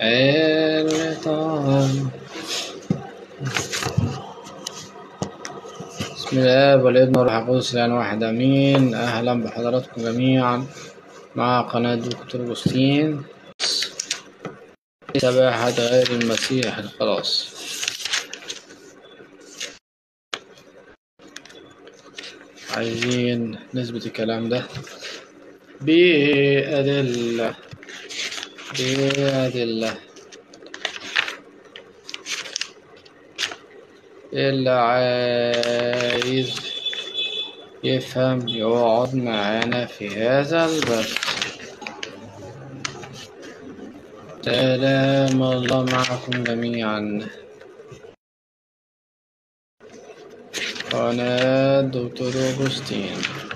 الطعام بسم الله والابن والروح القدس الآن واحد أمين أهلا بحضراتكم جميعا مع قناة دكتور أغسطين سباحة غير المسيح الخلاص عايزين نثبت الكلام ده بأدلة بأدلة اللي عايز يفهم يقعد معانا في هذا البث سلام الله معكم جميعا قناة دكتور أغسطين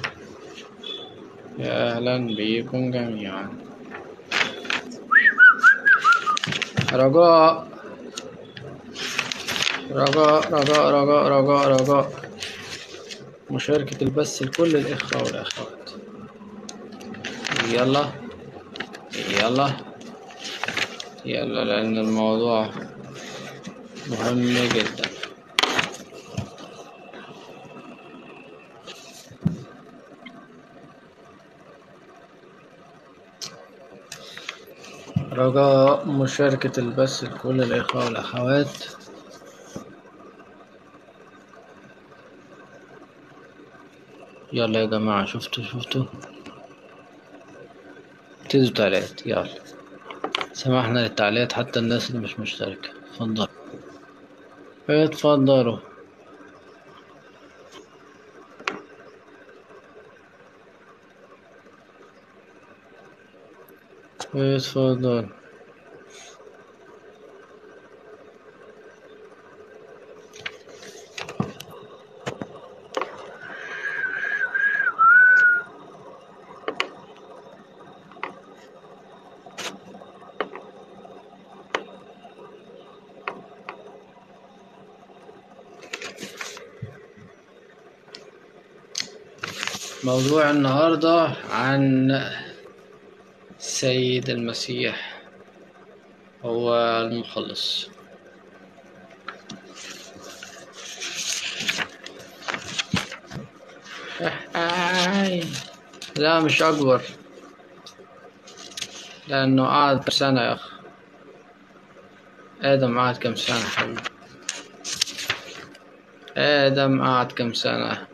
يا أهلا بكم جميعا رجاء رجاء رجاء رجاء رجاء رجاء مشاركة البث لكل الإخوة والأخوات يلا يلا يلا لأن الموضوع مهم جدا رجاء مشاركة البث لكل الإخوة والأخوات يلا يا جماعة شفتوا شفتوا ابتدوا تعليقات يلا سمحنا للتعليقات حتى الناس اللي مش مشتركة اتفضلوا اتفضلوا اتفضل موضوع النهاردة عن السيد المسيح هو المخلص لا مش أكبر لأنه قعد كم سنة يا أخ آدم قعد كم سنة حبيبي آدم قعد كم سنة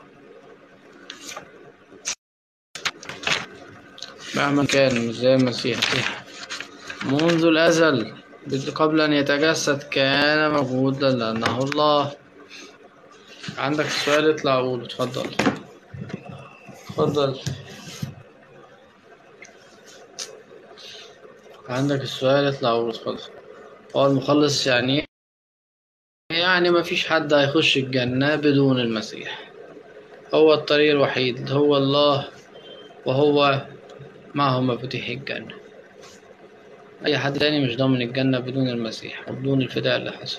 مهما كان مش زي المسيح منذ الأزل قبل أن يتجسد كان موجودا لأنه الله عندك السؤال اطلع قول اتفضل اتفضل عندك السؤال اطلع قول اتفضل هو المخلص يعني يعني ما فيش حد هيخش الجنة بدون المسيح هو الطريق الوحيد هو الله وهو معه مفاتيح الجنة أي حد تاني مش ضامن الجنة بدون المسيح وبدون الفداء اللي حصل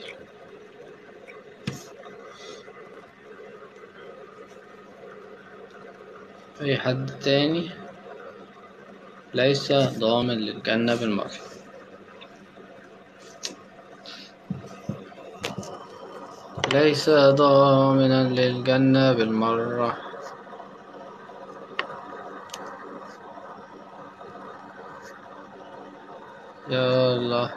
أي حد تاني ليس ضامن للجنة بالمرة ليس ضامنا للجنة بالمرة يلا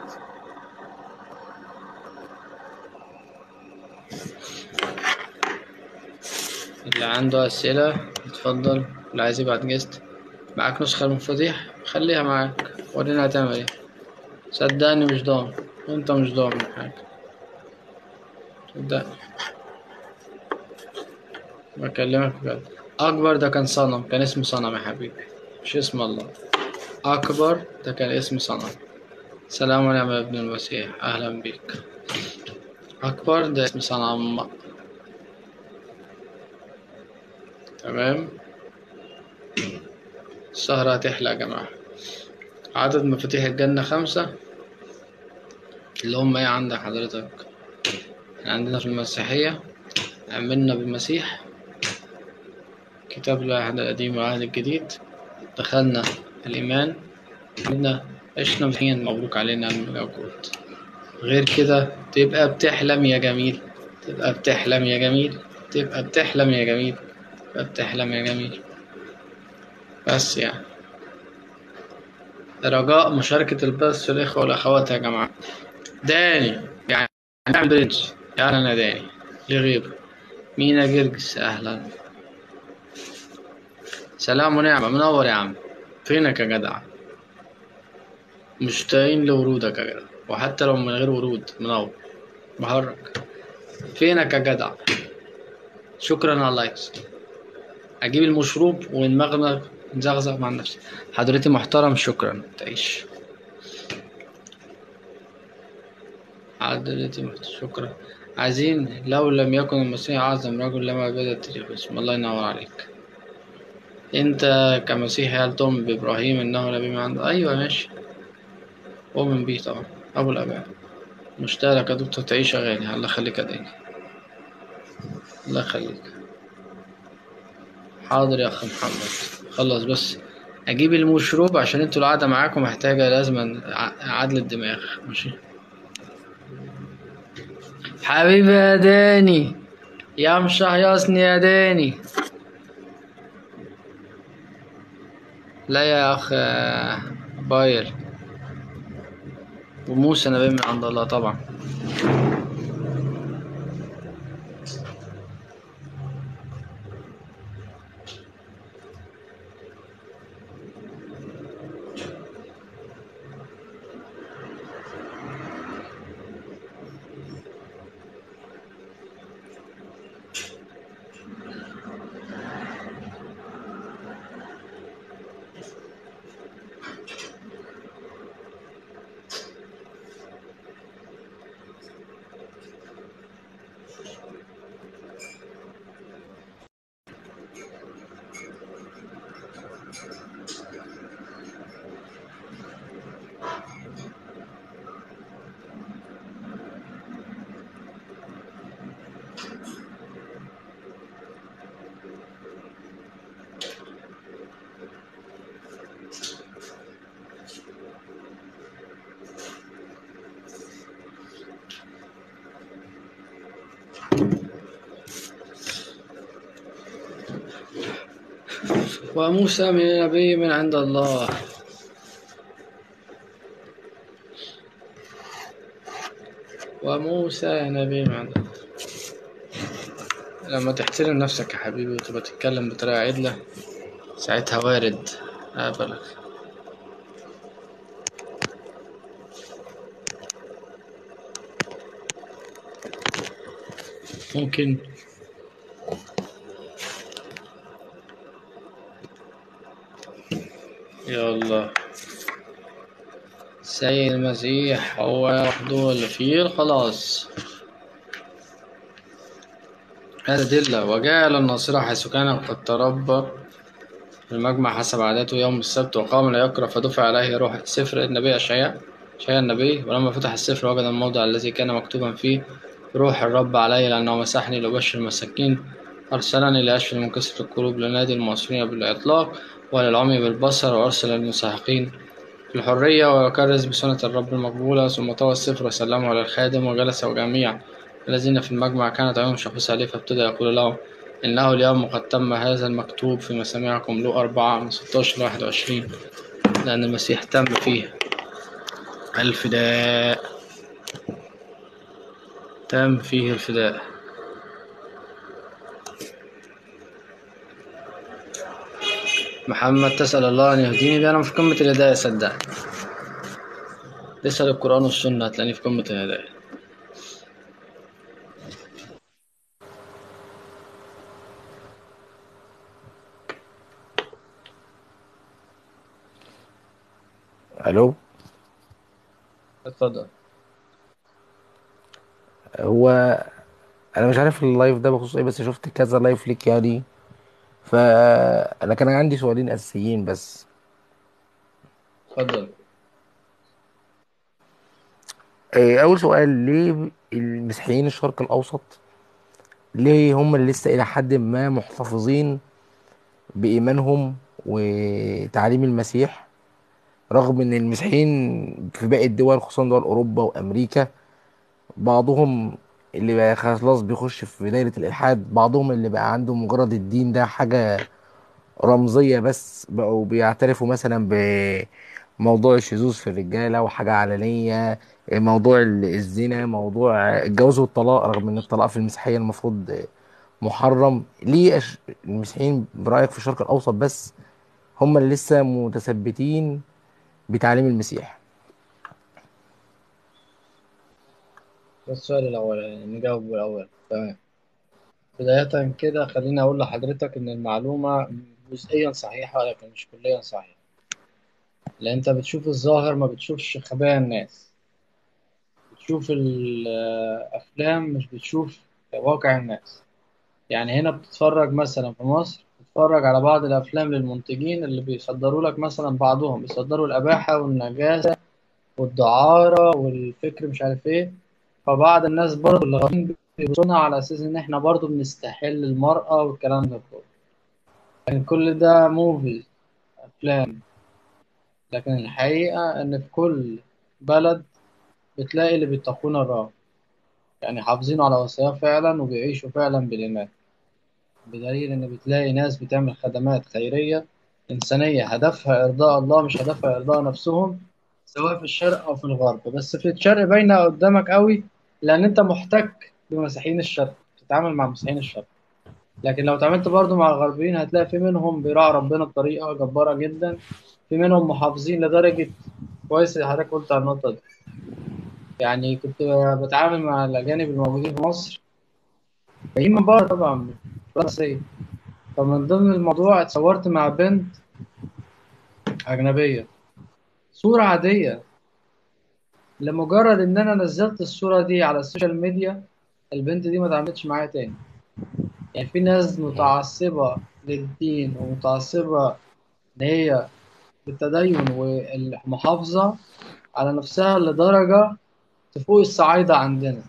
اللي عنده أسئلة اتفضل اللي عايز يبعت جست معاك نسخة المفاتيح خليها معاك ورينا هتعمل ايه صدقني مش ضامن وانت مش ضامن حاجة صدقني بكلمك بجد أكبر ده كان صنم كان اسم صنم يا حبيبي مش اسم الله أكبر ده كان اسم صنم سلام ونعم يا ابن المسيح أهلا بك أكبر ده اسم صنم تمام السهرة هتحلى يا جماعة عدد مفاتيح الجنة خمسة اللي هم ايه عندك حضرتك احنا عندنا في المسيحية عملنا بالمسيح كتاب العهد القديم والعهد الجديد دخلنا الإيمان عملنا عشنا مسيحيين مبروك علينا الملكوت غير كده تبقى بتحلم يا جميل تبقى بتحلم يا جميل تبقى بتحلم يا جميل تبقى بتحلم يا جميل بس يعني رجاء مشاركة البث الإخوة والأخوات يا جماعة داني يعني نعمل برنج يعني أنا داني لغيبة مينا جرجس أهلا سلام ونعمة منور يا عم فينك يا جدع مشتاقين لورودك يا جدع وحتى لو من غير ورود منور بحرك فينك يا جدع شكرا على اللايكس اجيب المشروب ونمغمغ نزغزغ مع نفسي حضرتي محترم شكرا تعيش حضرتي محترم شكرا عايزين لو لم يكن المسيح أعظم رجل لما بدأ التاريخ بسم الله ينور عليك أنت كمسيحي هل تؤمن بإبراهيم إنه نبي من عنده أيوة ماشي أؤمن بيه طبعا أبو الآباء مشتاق لك يا دكتور تعيش يا غالي الله يخليك يا داني الله يخليك حاضر يا أخ محمد خلص بس أجيب المشروب عشان انتوا القعدة معاكم محتاجة لازم عدل الدماغ ماشي حبيبي يا داني يا مشهيصني يا داني لا يا أخ باير وموسى نبي من عند الله طبعا وموسى من نبي من عند الله وموسى نبي من عند الله لما تحترم نفسك يا حبيبي وتبقى تتكلم بطريقة عدلة ساعتها وارد أقبلك ممكن يا الله سيد المسيح هو وحده اللي فيه الخلاص هذا دلة وجاء إلى الناصرة حيث كان قد تربى في المجمع حسب عادته يوم السبت وقام لا يقرأ فدفع عليه روح سفر النبي أشعياء أشعياء النبي ولما فتح السفر وجد الموضع الذي كان مكتوبا فيه روح الرب علي لأنه مسحني لأبشر المساكين أرسلني لأشفي من كسرة القلوب لنادي المعصرين بالإطلاق وللعمي بالبصر وأرسل المساحقين في الحرية ويكرز بسنة الرب المقبولة ثم طوى السفر وسلمه على الخادم وجلس وجميع الذين في المجمع كانت عيونهم شخص عليه فابتدأ يقول لهم إنه اليوم قد تم هذا المكتوب في مسامعكم لو أربعة من ستاشر لواحد وعشرين لأن المسيح تم فيه الفداء تم فيه الفداء محمد تسأل الله أن يهديني ده أنا في قمة الهداية صدقني تسأل القرآن والسنة هتلاقيني في قمة الهداية الو اتفضل هو انا مش عارف اللايف ده بخصوص ايه بس شفت كذا لايف ليك يعني فانا كان عندي سؤالين اساسيين بس اتفضل إيه، اول سؤال ليه المسيحيين الشرق الاوسط ليه هم اللي لسه الى حد ما محتفظين بايمانهم وتعليم المسيح رغم ان المسيحيين في باقي الدول خصوصا دول اوروبا وامريكا بعضهم اللي بقى خلاص بيخش في دايرة الالحاد بعضهم اللي بقى عنده مجرد الدين ده حاجة رمزية بس بقوا بيعترفوا مثلا بموضوع الشذوذ في الرجالة وحاجة علنية موضوع ال- الزنا موضوع الجواز والطلاق رغم ان الطلاق في المسيحية المفروض محرم ليه أش- المسيحيين برأيك في الشرق الأوسط بس هم اللي لسه متثبتين بتعليم المسيح ده السؤال الأول يعني نجاوب الأول تمام بداية كده خليني أقول لحضرتك إن المعلومة جزئيا صحيحة لكن مش كليا صحيحة لأن أنت بتشوف الظاهر ما بتشوفش خبايا الناس بتشوف الأفلام مش بتشوف واقع الناس يعني هنا بتتفرج مثلا في مصر بتتفرج على بعض الأفلام للمنتجين اللي بيصدروا لك مثلا بعضهم بيصدروا الأباحة والنجاسة والدعارة والفكر مش عارف إيه فبعض الناس برضه اللي غاويين بيبصونها على أساس إن إحنا برضه بنستحل المرأة والكلام ده كله لكن كل ده موفيز أفلام لكن الحقيقة إن في كل بلد بتلاقي اللي بيتقون الرب يعني حافظين على وصاياه فعلا وبيعيشوا فعلا بالإيمان بدليل إن بتلاقي ناس بتعمل خدمات خيرية إنسانية هدفها إرضاء الله مش هدفها إرضاء نفسهم سواء في الشرق أو في الغرب بس في الشرق باينة قدامك قوي لأن أنت محتك بمسيحيين الشرق بتتعامل مع مسيحيين الشرق لكن لو اتعاملت برضو مع الغربيين هتلاقي في منهم بيراعي ربنا بطريقة جبارة جدا في منهم محافظين لدرجة كويس اللي حضرتك قلت على النقطة دي يعني كنت بتعامل مع الأجانب الموجودين في مصر جايين من بره طبعا مش فرنسية فمن ضمن الموضوع اتصورت مع بنت أجنبية صورة عادية لمجرد إن أنا نزلت الصورة دي على السوشيال ميديا البنت دي ما اتعاملتش معايا تاني يعني في ناس متعصبة للدين ومتعصبة إن هي بالتدين والمحافظة على نفسها لدرجة تفوق الصعايدة عندنا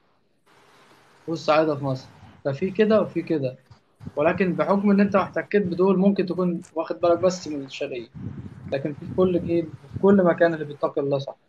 تفوق الصعايدة في مصر ففي كده وفي كده ولكن بحكم إن أنت احتكيت بدول ممكن تكون واخد بالك بس من الشرقية لكن في كل جيل في كل مكان اللي بيتقي الله صح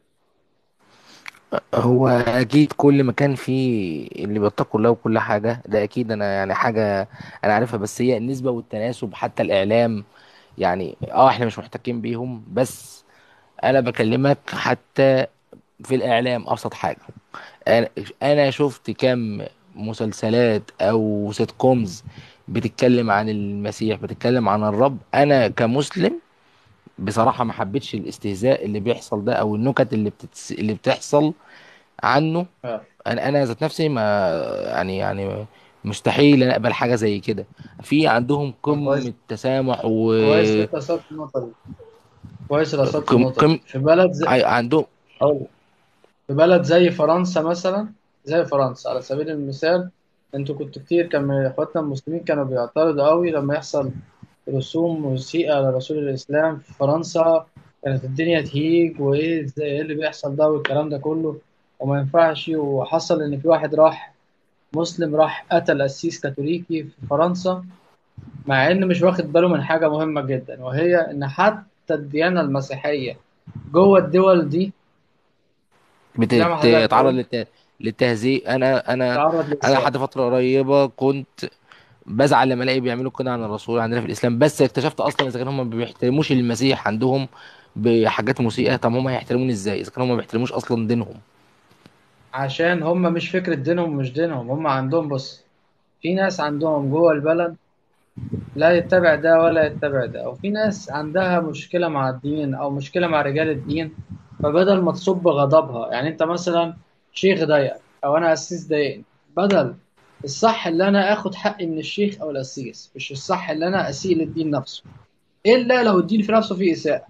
هو اكيد كل مكان فيه اللي بيتقوا الله وكل حاجه ده اكيد انا يعني حاجه انا عارفها بس هي النسبه والتناسب حتى الاعلام يعني اه احنا مش محتكين بيهم بس انا بكلمك حتى في الاعلام ابسط حاجه انا أنا شفت كم مسلسلات او سيت كومز بتتكلم عن المسيح بتتكلم عن الرب انا كمسلم بصراحه ما حبيتش الاستهزاء اللي بيحصل ده او النكت اللي بتتس... اللي بتحصل عنه آه. انا انا ذات نفسي ما يعني يعني مستحيل انا اقبل حاجه زي كده في عندهم كويس قمه تسامح و كويس إنت أثرت النقطة دي كويس إنت أثرت قم النقطة قم دي في بلد زي ع- عندهم أو في بلد زي فرنسا مثلا زي فرنسا على سبيل المثال انتوا كنتوا كتير كان من اخواتنا المسلمين كانوا بيعترضوا قوي لما يحصل رسوم مسيئة لرسول الإسلام في فرنسا كانت الدنيا تهيج وإيه إزاي إيه اللي بيحصل ده والكلام ده كله وما ينفعش وحصل إن في واحد راح مسلم راح قتل قسيس كاثوليكي في فرنسا مع إن مش واخد باله من حاجة مهمة جدا وهي إن حتى الديانة المسيحية جوه الدول دي زي ما حضرتك بتتعرض قلت للت... للتهزيء انا انا تعرض انا للإساءة لحد فتره قريبه كنت بزعل لما الاقي بيعملوا كده عن الرسول عندنا في الاسلام بس اكتشفت اصلا اذا كانوا هم ما بيحترموش المسيح عندهم بحاجات مسيئه طب هم هيحترموني ازاي اذا كانوا هم ما بيحترموش اصلا دينهم عشان هم مش فكرة دينهم مش دينهم هم عندهم بص في ناس عندهم جوه البلد لا يتبع ده ولا يتبع ده وفي ناس عندها مشكلة مع الدين أو مشكلة مع رجال الدين فبدل ما تصب غضبها يعني أنت مثلا شيخ ضايقك أو أنا قسيس ضايقني بدل الصح اللي أنا آخد حقي من الشيخ أو القسيس مش الصح اللي أنا أسيء للدين نفسه إلا لو الدين في نفسه فيه إساءة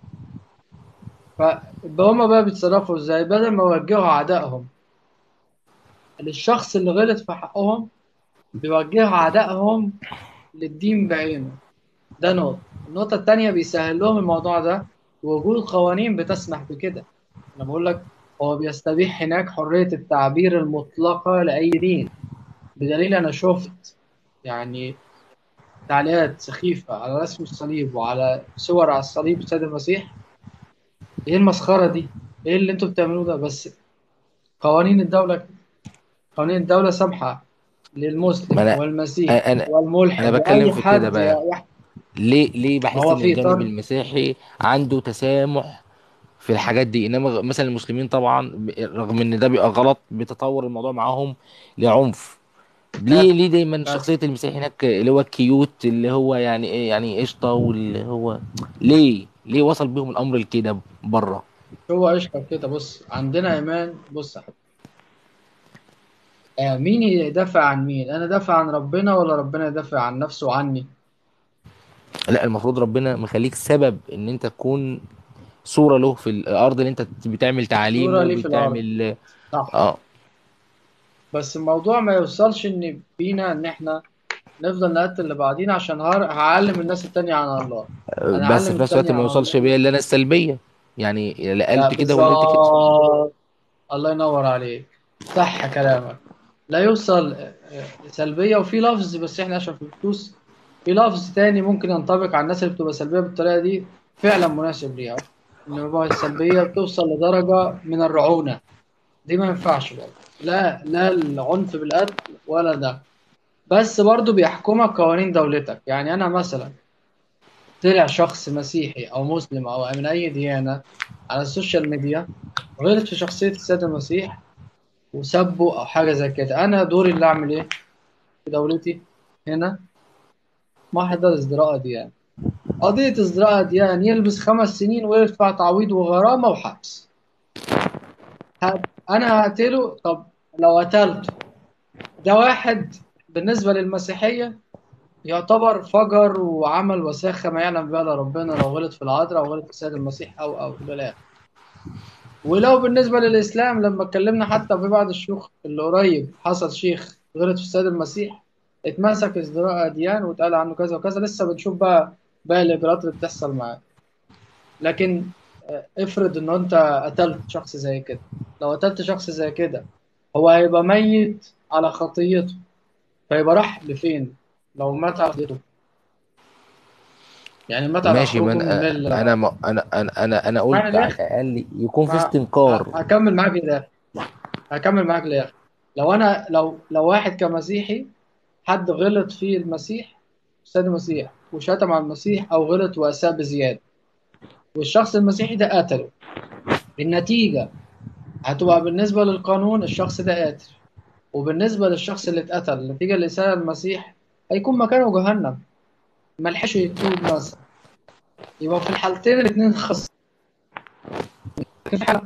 فيبقى هما بقى بيتصرفوا إزاي بدل ما يوجهوا عدائهم للشخص اللي غلط في حقهم بيوجهوا عدائهم للدين بعينه ده نقطة النقطة التانية بيسهل لهم الموضوع ده وجود قوانين بتسمح بكده أنا بقول لك هو بيستبيح هناك حرية التعبير المطلقة لأي دين بدليل أنا شفت يعني تعليقات سخيفة على رسم الصليب وعلى صور على الصليب السيد المسيح ايه المسخرة دي ايه اللي انتوا بتعملوه ده بس قوانين الدولة قوانين الدولة سامحة ما للمسلم انا والمسيحي انا انا والملحد بتكلم وأي في كده حد بقى يح- ليه ليه ما بحس هو ان في الجانب إطار المسيحي عنده تسامح في الحاجات دي انما غ- مثلا المسلمين طبعا ب- رغم ان ده بيبقى غلط بيتطور الموضوع معاهم لعنف ليه ليه دايما بس شخصية المسيحي هناك اللي هو الكيوت اللي هو يعني ايه يعني قشطة واللي هو ليه ليه وصل بيهم الامر لكده بره هو قشطة كده بص عندنا إيمان بص يا حبيبي آه مين يدافع عن مين أنا دافع عن ربنا ولا ربنا يدافع عن نفسه وعني لا المفروض ربنا مخليك سبب ان انت تكون صورة له في الارض اللي انت بتعمل تعاليم صورة ليه في الأرض وبتعمل صح اه بس الموضوع ما يوصلش إن بينا إن إحنا نفضل نقتل لبعضينا عشان هار- هعلم الناس التانية عن الله أنا بس أعلم في نفس الوقت التانية ما عن يوصلش الله بيا الا انا السلبية يعني لا لا قلت كده ولا قلت كده بالظبط الله ينور عليك صح كلامك لا يوصل آه، آه، سلبية وفي لفظ بس احنا عشان في الفلوس في لفظ تاني ممكن ينطبق على الناس اللي بتبقى سلبية بالطريقة دي فعلا مناسب ليها ان بقى السلبية بتوصل لدرجة من الرعونة دي ما ينفعش برضه لا لا العنف بالقتل ولا ده بس برضه بيحكمك قوانين دولتك يعني انا مثلا طلع شخص مسيحي او مسلم او من اي ديانة على السوشيال ميديا غلط في شخصية السيد المسيح وسبه او حاجة زي كده انا دوري اللي اعمل ايه في دولتي هنا محضر ازدراء اديان قضية ازدراء اديان يلبس خمس سنين ويدفع تعويض وغرامة وحبس ه- انا هقتله طب لو قتلته ده واحد بالنسبة للمسيحية يعتبر فجر وعمل وساخة ما يعلم بها الا ربنا لو غلط في العذراء او غلط في السيد المسيح او او الى آخره. ولو بالنسبة للإسلام لما اتكلمنا حتى في بعض الشيوخ اللي قريب حصل شيخ غلط في السيد المسيح اتمسك ازدراء أديان واتقال عنه كذا وكذا لسه بنشوف بقى باقي الإجراءات اللي بتحصل معاه لكن آه، افرض إن أنت قتلت شخص زي كده لو قتلت شخص زي كده هو هيبقى ميت على خطيته فيبقى راح لفين لو مات على خطيته يعني مات على ماشي ما خروجه من انا الملة انا ما انا انا انا انا معنى قلت على الآخر الاقل يكون في ما استنكار هكمل معاك للآخر هكمل معاك للآخر لو أنا لو لو واحد كمسيحي حد غلط في المسيح السيد المسيح وشتم على المسيح أو غلط وأساء بزيادة والشخص المسيحي ده قتله النتيجة هتبقى بالنسبة للقانون الشخص ده قاتل وبالنسبة للشخص اللي اتقتل النتيجة اللي سأل المسيح هيكون مكانه جهنم ملحقش يتوب مثلا يبقى في الحالتين الاتنين خسر في حالة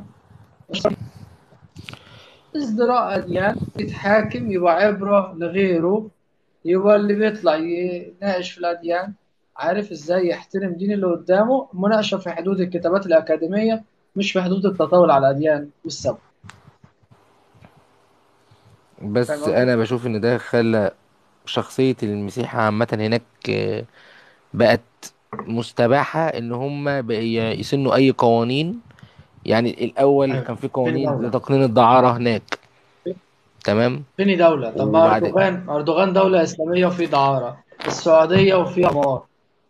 ازدراء أديان يتحاكم يبقى عبرة لغيره يبقى اللي بيطلع يناقش في الأديان عارف ازاي يحترم دين اللي قدامه مناقشة في حدود الكتابات الأكاديمية مش في حدود التطاول على الأديان والسب فاهم بس قصدي؟ انا بشوف ان ده خلى شخصية المسيح عامة هناك آه، بقت مستباحة ان هم بقى يسنوا اي قوانين يعني الاول أيوة كان في فين قوانين دولة؟ لتقنين الدعارة هناك تمام فين دولة؟ طب ما وبعد أردوغان أردوغان دولة إسلامية وفي دعارة السعودية وفي عمار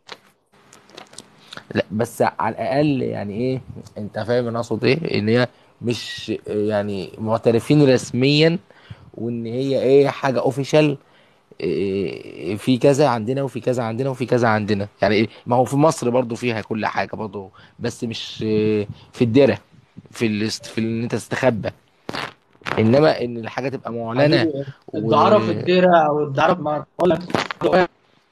لا بس على الاقل يعني ايه انت فاهم انا اقصد ايه ان هي مش يعني معترفين رسميا وان هي ايه حاجه اوفيشال في كذا عندنا وفي كذا عندنا وفي كذا عندنا يعني إيه؟ ما هو في مصر برضو فيها كل حاجه برضو بس مش آه، في الدره في الاست في ان انت تستخبى انما ان الحاجه تبقى معلنه حبيبي و الدعارة في الديرة أو الدعارة في ما أقول لك أردوغان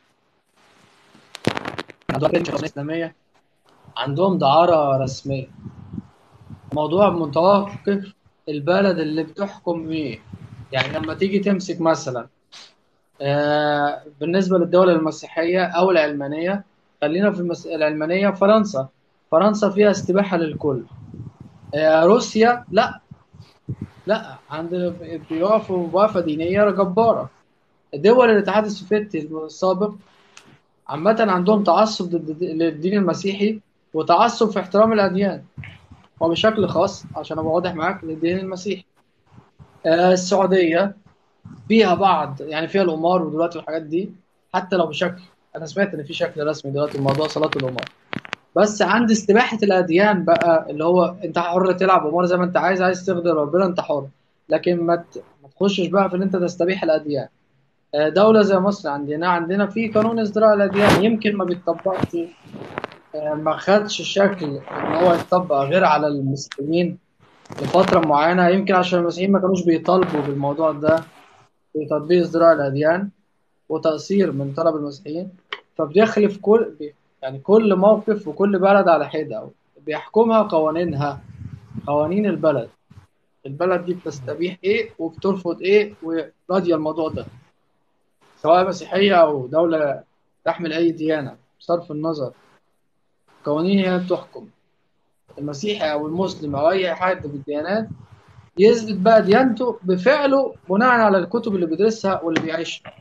عندهم إسلامية عندهم دعارة رسمية موضوع متوقف البلد اللي بتحكم ايه يعني لما تيجي تمسك مثلا آه، بالنسبة للدول المسيحية أو العلمانية خلينا في المس... العلمانية فرنسا فرنسا فيها استباحة للكل آه، روسيا لا لا عند بيقفوا وقفة دينية جبارة دول الاتحاد السوفيتي السابق عامة عندهم تعصب ضد للدين المسيحي وتعصب في احترام الأديان وبشكل خاص عشان أبقى واضح معاك للدين المسيحي آه، السعودية فيها بعض يعني فيها القمار ودلوقتي الحاجات دي حتى لو بشكل انا سمعت ان في شكل رسمي دلوقتي لموضوع صلاة القمار بس عند استباحة الأديان بقى اللي هو أنت حر تلعب أمور زي ما أنت عايز عايز تخدم ربنا أنت حر لكن ما ت- ما تخشش بقى في إن أنت تستبيح الأديان آه، دولة زي مصر عندنا عندنا في قانون ازدراء الأديان يمكن ما بيتطبقش آه، ما خدش شكل إن هو يتطبق غير على المسلمين لفترة معينة يمكن عشان المسيحيين ما كانوش بيطالبوا بالموضوع ده في تطبيق ازدراء الأديان وتقصير من طلب المسيحيين فبيخلف كل بي- يعني كل موقف وكل بلد على حدة بيحكمها قوانينها قوانين البلد البلد دي بتستبيح ايه وبترفض ايه وراضية الموضوع ده سواء مسيحية أو دولة تحمل أي ديانة بصرف النظر قوانين هي اللي بتحكم المسيحي أو المسلم أو أي حد من الديانات يثبت بقى ديانته بفعله بناء على الكتب اللي بيدرسها واللي بيعيشها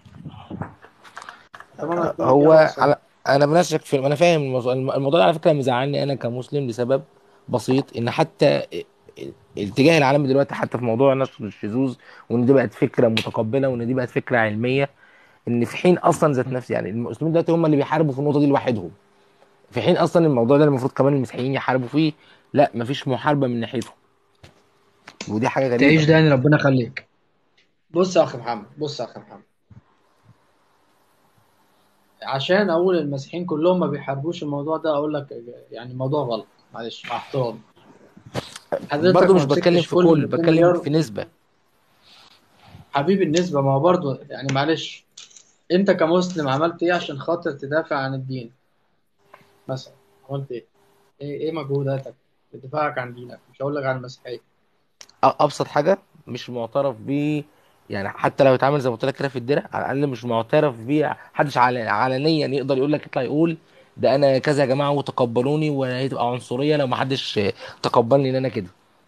تمام كده هو كده وصل على انا بنشك في انا فاهم الموضوع الموضوع ده على فكره مزعلني انا كمسلم لسبب بسيط ان حتى الاتجاه العالمي دلوقتي حتى في موضوع نشر الشذوذ وان دي بقت فكره متقبله وان دي بقت فكره علميه ان في حين اصلا ذات نفسي يعني المسلمين دلوقتي هم اللي بيحاربوا في النقطه دي لوحدهم في حين اصلا الموضوع ده المفروض كمان المسيحيين يحاربوا فيه لا مفيش محاربه من ناحيتهم ودي حاجه غريبه تعيش داني ربنا يخليك بص يا اخي محمد بص يا اخي محمد عشان اقول المسيحيين كلهم ما بيحاربوش الموضوع ده اقول لك يعني الموضوع غلط معلش مع احترامي حضرتك برضه ما مش بتكلم مسكتش في كل كل 2 بتكلم مليار في نسبه حبيبي النسبة ما هو برضه يعني معلش انت كمسلم عملت ايه عشان خاطر تدافع عن الدين مثلا عملت ايه ايه, إيه مجهوداتك في دفاعك عن دينك مش هقول لك عن المسيحية أ- ابسط حاجه مش معترف بيه يعني حتى لو اتعمل زي ما قلت لك كده في الدرع على الاقل مش معترف بيه محدش عل- علنيا يقدر يقول لك يطلع يقول ده انا كذا يا جماعه وتقبلوني وهي تبقى عنصريه لو محدش تقبلني ان انا كده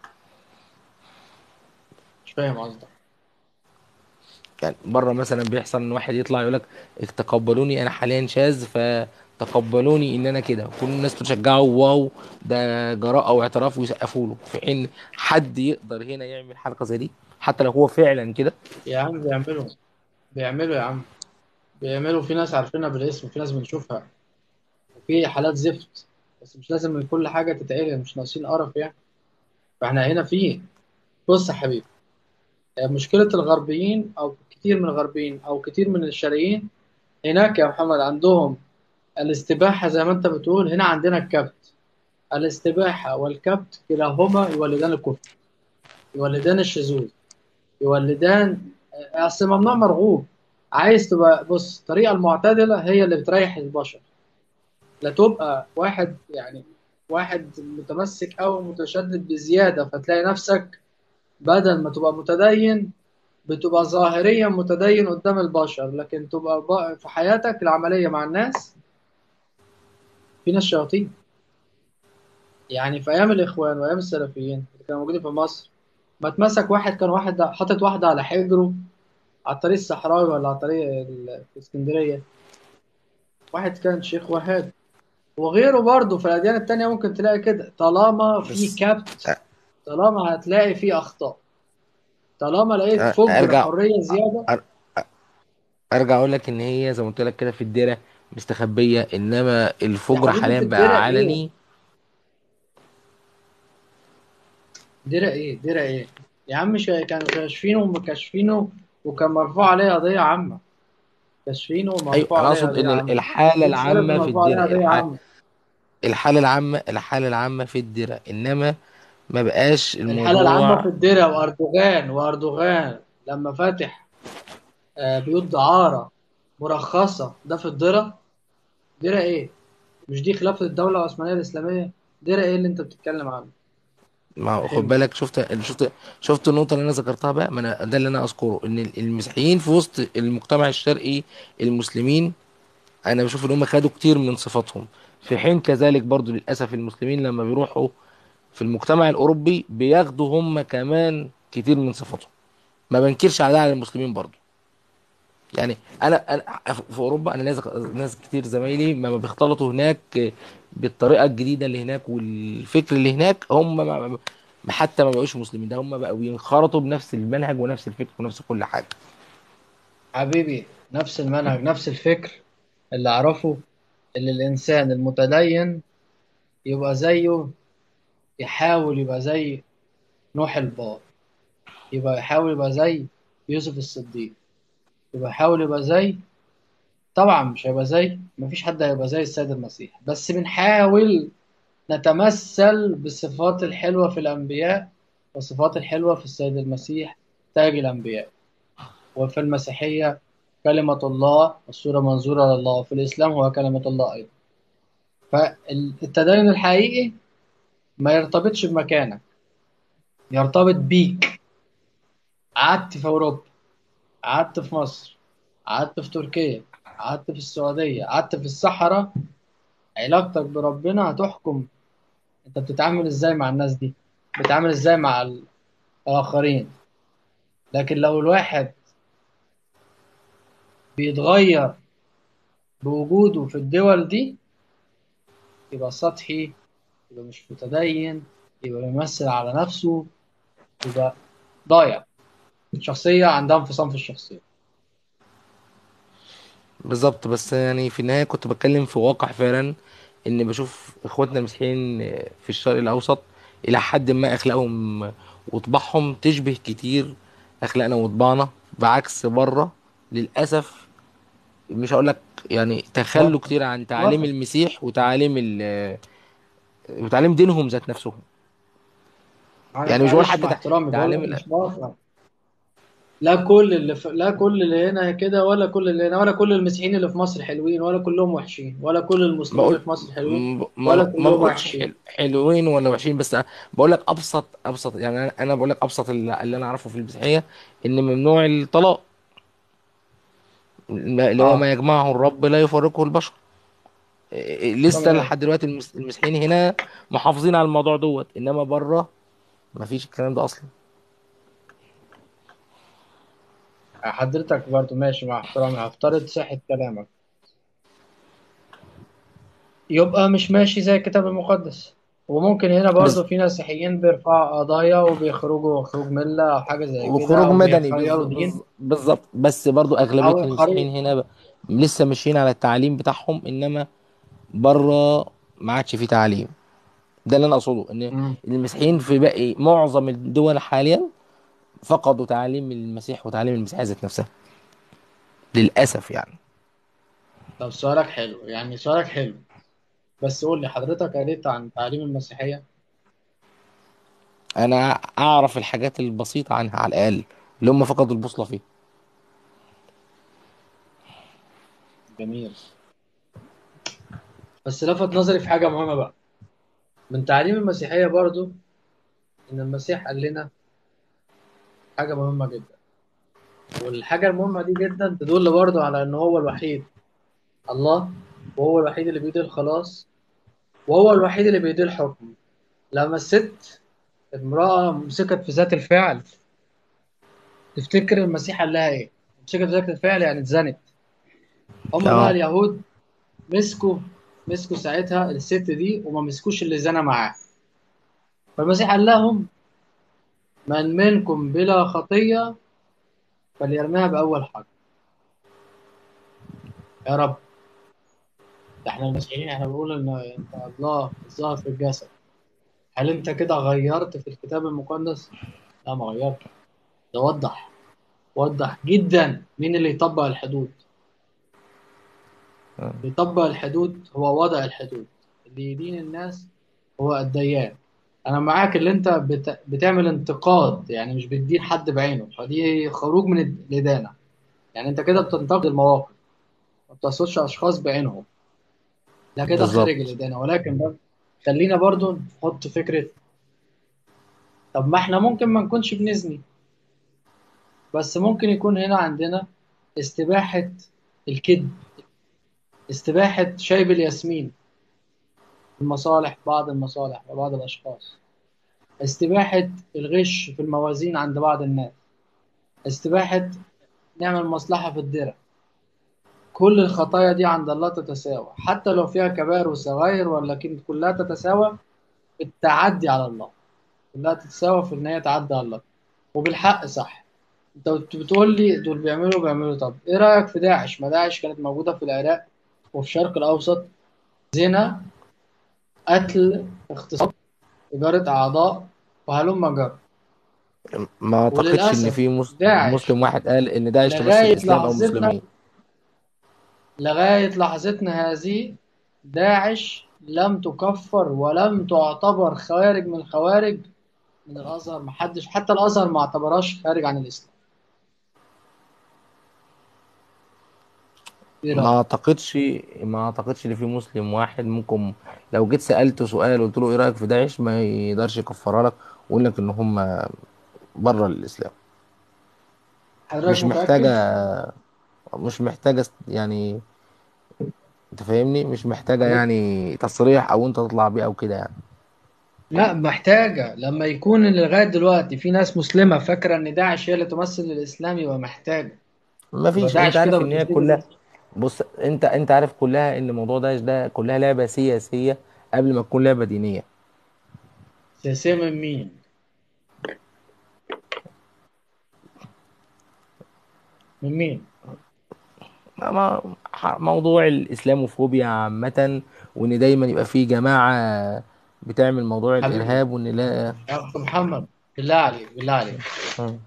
مش فاهم قصدك يعني بره مثلا بيحصل ان واحد يطلع يقول لك تقبلوني انا حاليا شاذ فتقبلوني ان انا كده كل الناس تشجعه واو ده جراءه واعتراف ويسقفوا له في حين حد يقدر هنا يعمل حركه زي دي حتى لو هو فعلا كده يا عم بيعملوا بيعملوا يا عم بيعملوا في ناس عارفينها بالاسم وفي ناس بنشوفها وفي حالات زفت بس مش لازم من كل حاجة تتعلن مش ناقصين قرف يعني فاحنا هنا في بص يا حبيبي مشكلة الغربيين أو كتير من الغربيين أو كتير من الشرقيين هناك يا محمد عندهم الاستباحة زي ما أنت بتقول هنا عندنا الكبت الاستباحة والكبت كلاهما يولدان الكفر يولدان الشذوذ يولدان أصل ممنوع مرغوب عايز تبقى بص الطريقة المعتدلة هي اللي بتريح البشر لا تبقى واحد يعني واحد متمسك أو متشدد بزيادة فتلاقي نفسك بدل ما تبقى متدين بتبقى ظاهريا متدين قدام البشر لكن تبقى ب- في حياتك العملية مع الناس في ناس شياطين يعني في أيام الإخوان وأيام السلفيين اللي كانوا موجودين في مصر ما اتمسك واحد كان واحد حاطط واحدة على حجره على الطريق الصحراوي ولا على الطريق ال- في اسكندرية واحد كان شيخ وهاب وغيره برضه في الأديان التانية ممكن تلاقي كده طالما في بس كبت طالما هتلاقي في أخطاء طالما لقيت أ- فجر ارجع حرية زيادة أر- ارجع اقول لك ان هي زي ما قلت لك كده في الديره مستخبيه انما يا الفجر حبيبي حاليا في بقى الدرع إيه؟ علني درع ايه درع ايه يا عم شا- كانوا كاشفينه ومكشفينه وكان مرفوع عليه قضية عامة كاشفينه ايوه ومرفوع انا عليه اقصد قضية ان عامة الحاله مين سلف العامه في مرفوع عليه الدرع قضية الح... عامة الحاله العامه الحاله العامه في الدرع انما ما بقاش الحالة العامة في الموضوع الدرع وأردوغان وأردوغان لما فاتح آه، بيوت دعارة مرخصة ده في الدرع درع ايه مش دي خلافة الدولة العثمانية الإسلامية درع ايه اللي انت بتتكلم عنه ما هو خد فهمني بالك شفت شفت شفت النقطه اللي انا ذكرتها بقى ما انا ده اللي انا اذكره ان المسيحيين في وسط المجتمع الشرقي المسلمين انا بشوف ان هم خدوا كتير من صفاتهم في حين كذلك برضو للاسف المسلمين لما بيروحوا في المجتمع الاوروبي بياخدوا هم كمان كتير من صفاتهم ما بنكرش على ده على المسلمين برضو يعني انا انا في اوروبا انا ناس ناس كتير زمايلي ما بيختلطوا هناك بالطريقه الجديده اللي هناك والفكر اللي هناك هم ما ما- حتى ما بقوش مسلمين ده هم بقوا ينخرطوا بنفس المنهج ونفس الفكر ونفس كل حاجه حبيبي نفس المنهج نفس الفكر اللي أعرفه اللي الإنسان المتدين يبقى زيه يحاول يبقى زي نوح البار يبقى يحاول يبقى زي يوسف الصديق يبقى يحاول يبقى زي طبعا مش هيبقى زي مفيش حد هيبقى زي السيد المسيح بس بنحاول نتمثل بالصفات الحلوة في الأنبياء والصفات الحلوة في السيد المسيح تاج الأنبياء وفي المسيحية كلمة الله الصورة منظورة لله وفي الإسلام هو كلمة الله أيضا فالتدين الحقيقي ما يرتبطش بمكانك يرتبط بيك قعدت في أوروبا قعدت في مصر قعدت في تركيا قعدت في السعودية قعدت في الصحراء علاقتك بربنا هتحكم انت بتتعامل ازاي مع الناس دي بتتعامل ازاي مع الآخرين لكن لو الواحد بيتغير بوجوده في الدول دي يبقى سطحي يبقى مش متدين يبقى بيمثل على نفسه يبقى ضايع شخصية عندها انفصام في الشخصية بالظبط بس يعني في النهاية كنت بتكلم في واقع فعلا ان بشوف اخواتنا المسيحيين في الشرق الاوسط الى حد ما اخلاقهم وطباعهم تشبه كتير اخلاقنا وطباعنا بعكس بره للاسف مش هقول لك يعني تخلوا كتير عن تعاليم موافق المسيح وتعاليم ال وتعاليم دينهم ذات نفسهم يعني مش بقول معلش حتى مع تع- احترامي بقول تعاليم لك ال- مش موافق لا كل اللي في... لا كل اللي هنا كده ولا كل اللي هنا ولا كل المسيحيين اللي في مصر حلوين ولا كلهم وحشين ولا كل المسلمين اللي بقول في مصر حلوين م- ولا ما ما كلهم بقولش وحشين حلو حلوين ولا وحشين بس بقول لك ابسط ابسط يعني انا أنا بقول لك ابسط اللي اللي انا اعرفه في المسيحيه ان ممنوع الطلاق اللي هو اه ما يجمعه الرب لا يفرقه البشر إيه، لسه تمام لحد دلوقتي المس- المسيحيين هنا محافظين على الموضوع دوت انما بره مفيش الكلام ده اصلا حضرتك برضو ماشي مع احترامي هفترض صحة كلامك يبقى مش ماشي زي الكتاب المقدس وممكن هنا بس برضو في مسيحيين بيرفعوا قضايا وبيخرجوا خروج ملة أو حاجة زي كده وخروج أو مدني بز- بيغيروا بز- دين بالظبط بس برضو اغلبيه أو يخرجوا المسيحيين هنا ب- لسه ماشيين على التعليم بتاعهم انما بره ما عادش فيه تعليم ده اللي انا اقصده ان مم. المسيحيين في باقي معظم الدول حاليا فقدوا تعاليم المسيح وتعاليم المسيحيه ذات نفسها للاسف يعني طب سؤالك حلو يعني سؤالك حلو بس قول لي حضرتك قريت عن تعليم المسيحية انا اعرف الحاجات البسيطه عنها على الاقل اللي هم فقدوا البوصله فيه جميل بس لفت نظري في حاجة مهمة بقى من تعليم المسيحية برضو إن المسيح قال لنا حاجة مهمة جدا والحاجة المهمة دي جدا تدل برضو على إن هو الوحيد الله وهو الوحيد اللي بيدي الخلاص وهو الوحيد اللي بيدي الحكم لما الست امرأة مسكت في ذات الفعل تفتكر المسيح قال لها إيه؟ مسكت في ذات الفعل يعني اتزنت هم بقى اه اليهود مسكوا مسكوا ساعتها الست دي وما مسكوش اللي زنى معاه فالمسيح قال لهم من منكم بلا خطية فليرميها بأول حجر يا رب ده احنا المسيحيين احنا بنقول ان انت الله ظهر في الجسد هل انت كده غيرت في الكتاب المقدس؟ لا ما غيرت ده وضح وضح جدا مين اللي يطبق الحدود آه. اللي يطبق الحدود هو وضع الحدود اللي يدين الناس هو الديان انا معاك اللي انت بت... بتعمل انتقاد يعني مش بتدين حد بعينه فدي خروج من الإدانة يعني انت كده بتنتقد المواقف ما بتقصدش اشخاص بعينهم ده كده خارج بالظبط الإدانة ولكن بقى خلينا برضو نحط فكرة طب ما احنا ممكن ما نكونش بنزني بس ممكن يكون هنا عندنا استباحة الكذب استباحة شيب الياسمين المصالح بعض المصالح وبعض الأشخاص استباحة الغش في الموازين عند بعض الناس استباحة نعمل مصلحة في الدرع كل الخطايا دي عند الله تتساوى حتى لو فيها كبائر وصغائر ولكن كلها تتساوى في التعدي على الله كلها تتساوى في ان هي تعدي على الله وبالحق صح انت بت- بتقول لي دول بيعملوا بيعملوا طب ايه رأيك في داعش ما داعش كانت موجودة في العراق وفي الشرق الأوسط زنا قتل اغتصاب إجارة أعضاء وهلم جرى ما اعتقدش ان وللأسف في مس- داعش مسلم واحد قال ان داعش تمثل لغاية الاسلام او لحظتنا المسلمين لغاية لحظتنا هذه داعش لم تكفر ولم تعتبر خوارج من الخوارج من الأزهر محدش حتى الأزهر ما اعتبرهاش خارج عن الإسلام إيه ما رأيك؟ اعتقدش ما اعتقدش ان في مسلم واحد ممكن لو جيت سألته سؤال قلت له ايه رأيك في داعش ما يقدرش يكفرها لك ويقول لك ان هم بره الاسلام حضرتك مش متأكد؟ محتاجة مش محتاجة است- يعني انت فاهمني مش محتاجة يعني تصريح او انت تطلع بيه او كده يعني لا محتاجة لما يكون لغاية دلوقتي في ناس مسلمة فاكرة إن داعش هي اللي تمثل الإسلام يبقى محتاجة ما يبقى فيش انت داعش كده عارف ان هي بتنتج كلها بص انت انت عارف كلها ان موضوع داعش ده كلها لعبة سياسية قبل ما تكون لعبة دينية سياسية من مين؟ من مين؟ ما ح- موضوع الاسلاموفوبيا عامة وان دايما يبقى في جماعة بتعمل موضوع حبيبي الارهاب وان لا يا أخ محمد بالله عليك بالله عليك مم.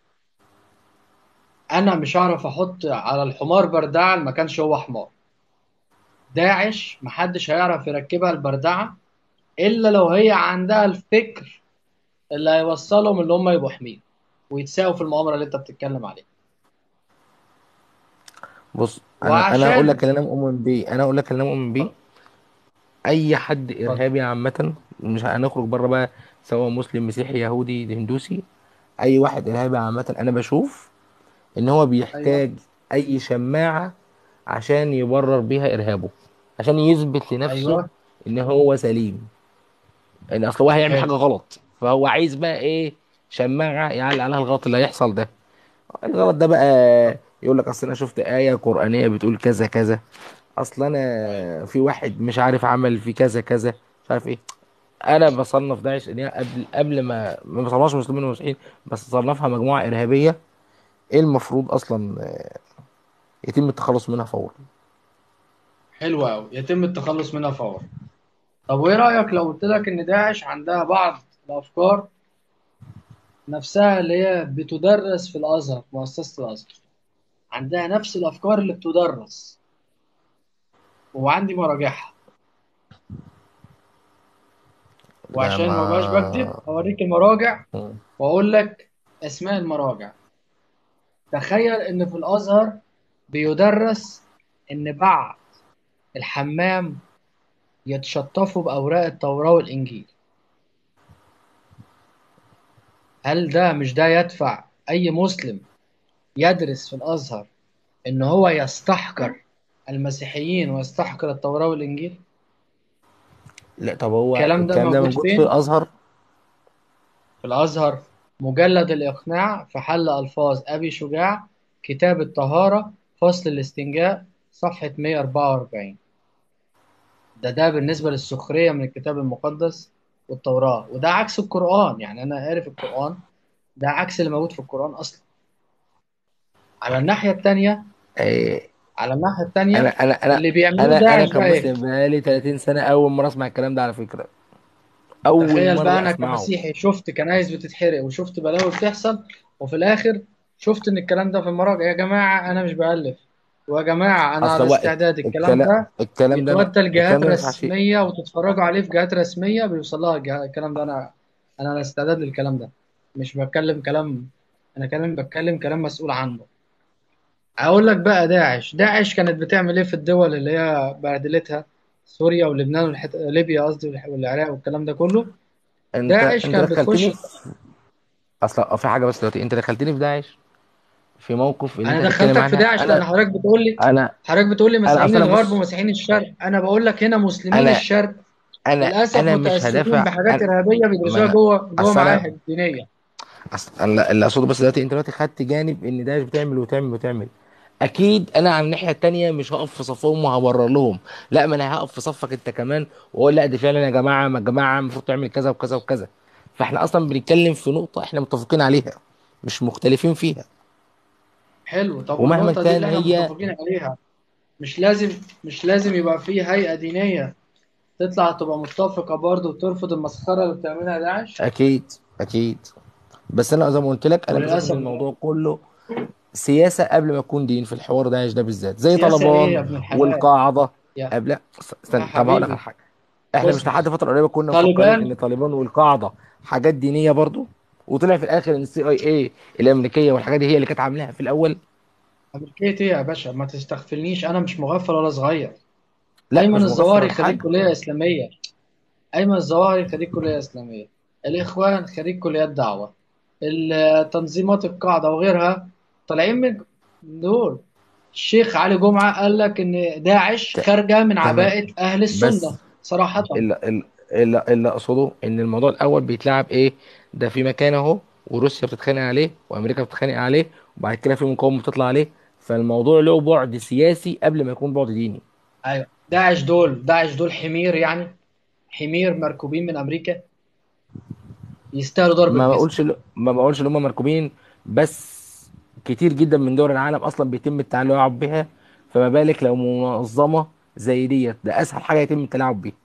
أنا مش هعرف أحط على الحمار بردعة ما كانش هو حمار داعش محدش هيعرف يركبها البردعة إلا لو هي عندها الفكر اللي هيوصلهم اللي هم يبقوا حمير ويتساووا في المؤامرة اللي أنت بتتكلم عليها بص انا انا اقول وعشان لك اللي انا مؤمن بيه انا اقول لك اللي انا مؤمن بيه اي حد ارهابي عامة مش هنخرج بره بقى سواء مسلم مسيحي يهودي هندوسي اي واحد ارهابي عامة انا بشوف ان هو أيوه بيحتاج اي شماعة عشان يبرر بيها ارهابه عشان يثبت لنفسه أيوه ان هو سليم ان اصل هو هيعمل حاجة حلو غلط فهو عايز بقى ايه شماعة يعلق عليها الغلط اللي هيحصل ده الغلط ده بقى يقول لك اصل انا شفت آية قرآنية بتقول كذا كذا اصل أيوه انا في واحد مش عارف عمل في كذا كذا مش عارف ايه انا بصنف داعش ان هي قبل قبل ما ما بصنفهاش مسلمين ومسيحيين بس بصنفها مجموعة ارهابية ايه المفروض اصلا آه، يتم التخلص منها فورا حلو أوي يتم التخلص منها فورا طب وإيه رأيك لو قلت لك إن داعش عندها بعض الأفكار نفسها اللي هي بتدرس في الأزهر مؤسسة الأزهر عندها نفس الأفكار اللي بتدرس وعندي مراجعها ده وعشان ما بقاش بكتب ما أوريك المراجع مم. وأقول لك أسماء المراجع تخيل إن في الأزهر بيدرس إن بعد الحمام يتشطفوا بأوراق التوراة والإنجيل هل ده مش ده يدفع أي مسلم يدرس في الأزهر إن هو يستحقر المسيحيين ويستحقر التوراة والإنجيل لا طب هو الكلام ده الكلام ده موجود موجود في فين؟ الازهر في الأزهر مجلد الإقناع في حل ألفاظ أبي شجاع كتاب الطهارة فصل الاستنجاء صفحة 144 ده ده بالنسبة للسخرية من الكتاب المقدس والتوراة وده عكس القرآن يعني أنا عارف القرآن ده عكس اللي موجود في القرآن أصلا على الناحية التانية إيه، على الناحية انا التانية انا انا اللي بيعملوه انا انا داعش بقى إيه؟ كمسلم بقالي 30 سنة اول مرة اسمع الكلام ده على فكرة اول تخيل بقى مرة أنا اسمعه كمسيحي شفت كنايس بتتحرق وشفت بلاوي بتحصل وفي الآخر شفت إن الكلام ده في المراجع يا جماعة أنا مش بألف ويا جماعة أنا اصل على هو استعداد الكلام الكلام ده الكلام ده ما يتودى لجهات الكلام ده ما ينفعش رسمية وتتفرجوا عليه في جهات رسمية بيوصل لها الجه- الكلام ده أنا أنا على استعداد للكلام ده مش بتكلم كلام أنا كلام بتكلم كلام مسؤول عنه أقول لك بقى داعش داعش كانت بتعمل إيه في الدول اللي هي بهدلتها سوريا ولبنان والحت... ليبيا قصدي والح- والعراق والكلام ده كله انت داعش انت كانت دخلتني بتخش في اصل في حاجة بس دلوقتي انت دخلتني في داعش في موقف ان أنا انت تتكلم دخلتك في عنها داعش لأن انا حضرتك بتقول لي انا حضرتك بتقول لي انا مسيحيين اصل انا الغرب بص ومسيحيين الشرق أنا بقول لك هنا مسلمين انا الشرق انا للأسف انا مش متأثرين هدافع بحاجات انا إرهابية بيدرسوها ما جوه جوه اصل انا معاهد دينية أصل أنا اللي اقصده بس دلوقتي انت دلوقتي خدت جانب ان داعش بتعمل وتعمل وتعمل اكيد انا على الناحيه التانيه مش هقف في صفهم وهبرر لهم لا ما انا هقف في صفك انت كمان واقول لا دي فعلا يا جماعه ما الجماعه المفروض تعمل كذا وكذا وكذا فاحنا اصلا بنتكلم في نقطه احنا متفقين عليها مش مختلفين فيها حلو طب ومهما والنقطة دي كان اللي احنا هي متفقين عليها مش لازم مش لازم يبقى في هيئة دينية تطلع تبقى متفقة برضه وترفض المسخرة اللي بتعملها داعش اكيد اكيد بس انا زي ما قلت لك انا بشوف ان وللأسف الموضوع كله سياسه قبل ما يكون دين في الحوار داعش ده بالذات زي سياسة إيه يا طالبان ابن الحلال والقاعده يا قبل استنى يا طب هقول لك على حبيبي حاجه احنا مش بص لحد بص فتره قريبه كنا مفكرين طالبان ان طالبان والقاعده حاجات دينيه برضو وطلع في الاخر ان السي اي اي الامريكيه والحاجات دي هي اللي كانت عاملاها في الاول أمريكية إيه يا باشا ما تستغفلنيش أنا مش مغفل ولا صغير لا أيمن مش مغفل الظواهري ولا خريج حاجه كلية إسلامية أيمن الظواهري خريج كلية إسلامية الإخوان خريج كليات دعوة التنظيمات القاعدة وغيرها طالعين من دول الشيخ علي جمعة قال لك إن داعش ت- خارجة من تمام عباءة أهل السنة بس صراحة اللي, اللي, اللي اقصده ان الموضوع الاول بيتلعب ايه ده في مكان اهو وروسيا بتتخانق عليه وامريكا بتتخانق عليه وبعد كده في مقاومه بتطلع عليه فالموضوع له بعد سياسي قبل ما يكون بعد ديني أيوة داعش دول داعش دول حمير يعني حمير مركوبين من أمريكا يستاهلوا ضرب ما الجزم بقولش ل- ما بقولش ان هم مركوبين بس كتير جدا من دول العالم اصلا بيتم التلاعب بها فما بالك لو منظمه زي ديت ده اسهل حاجه يتم التلاعب بيها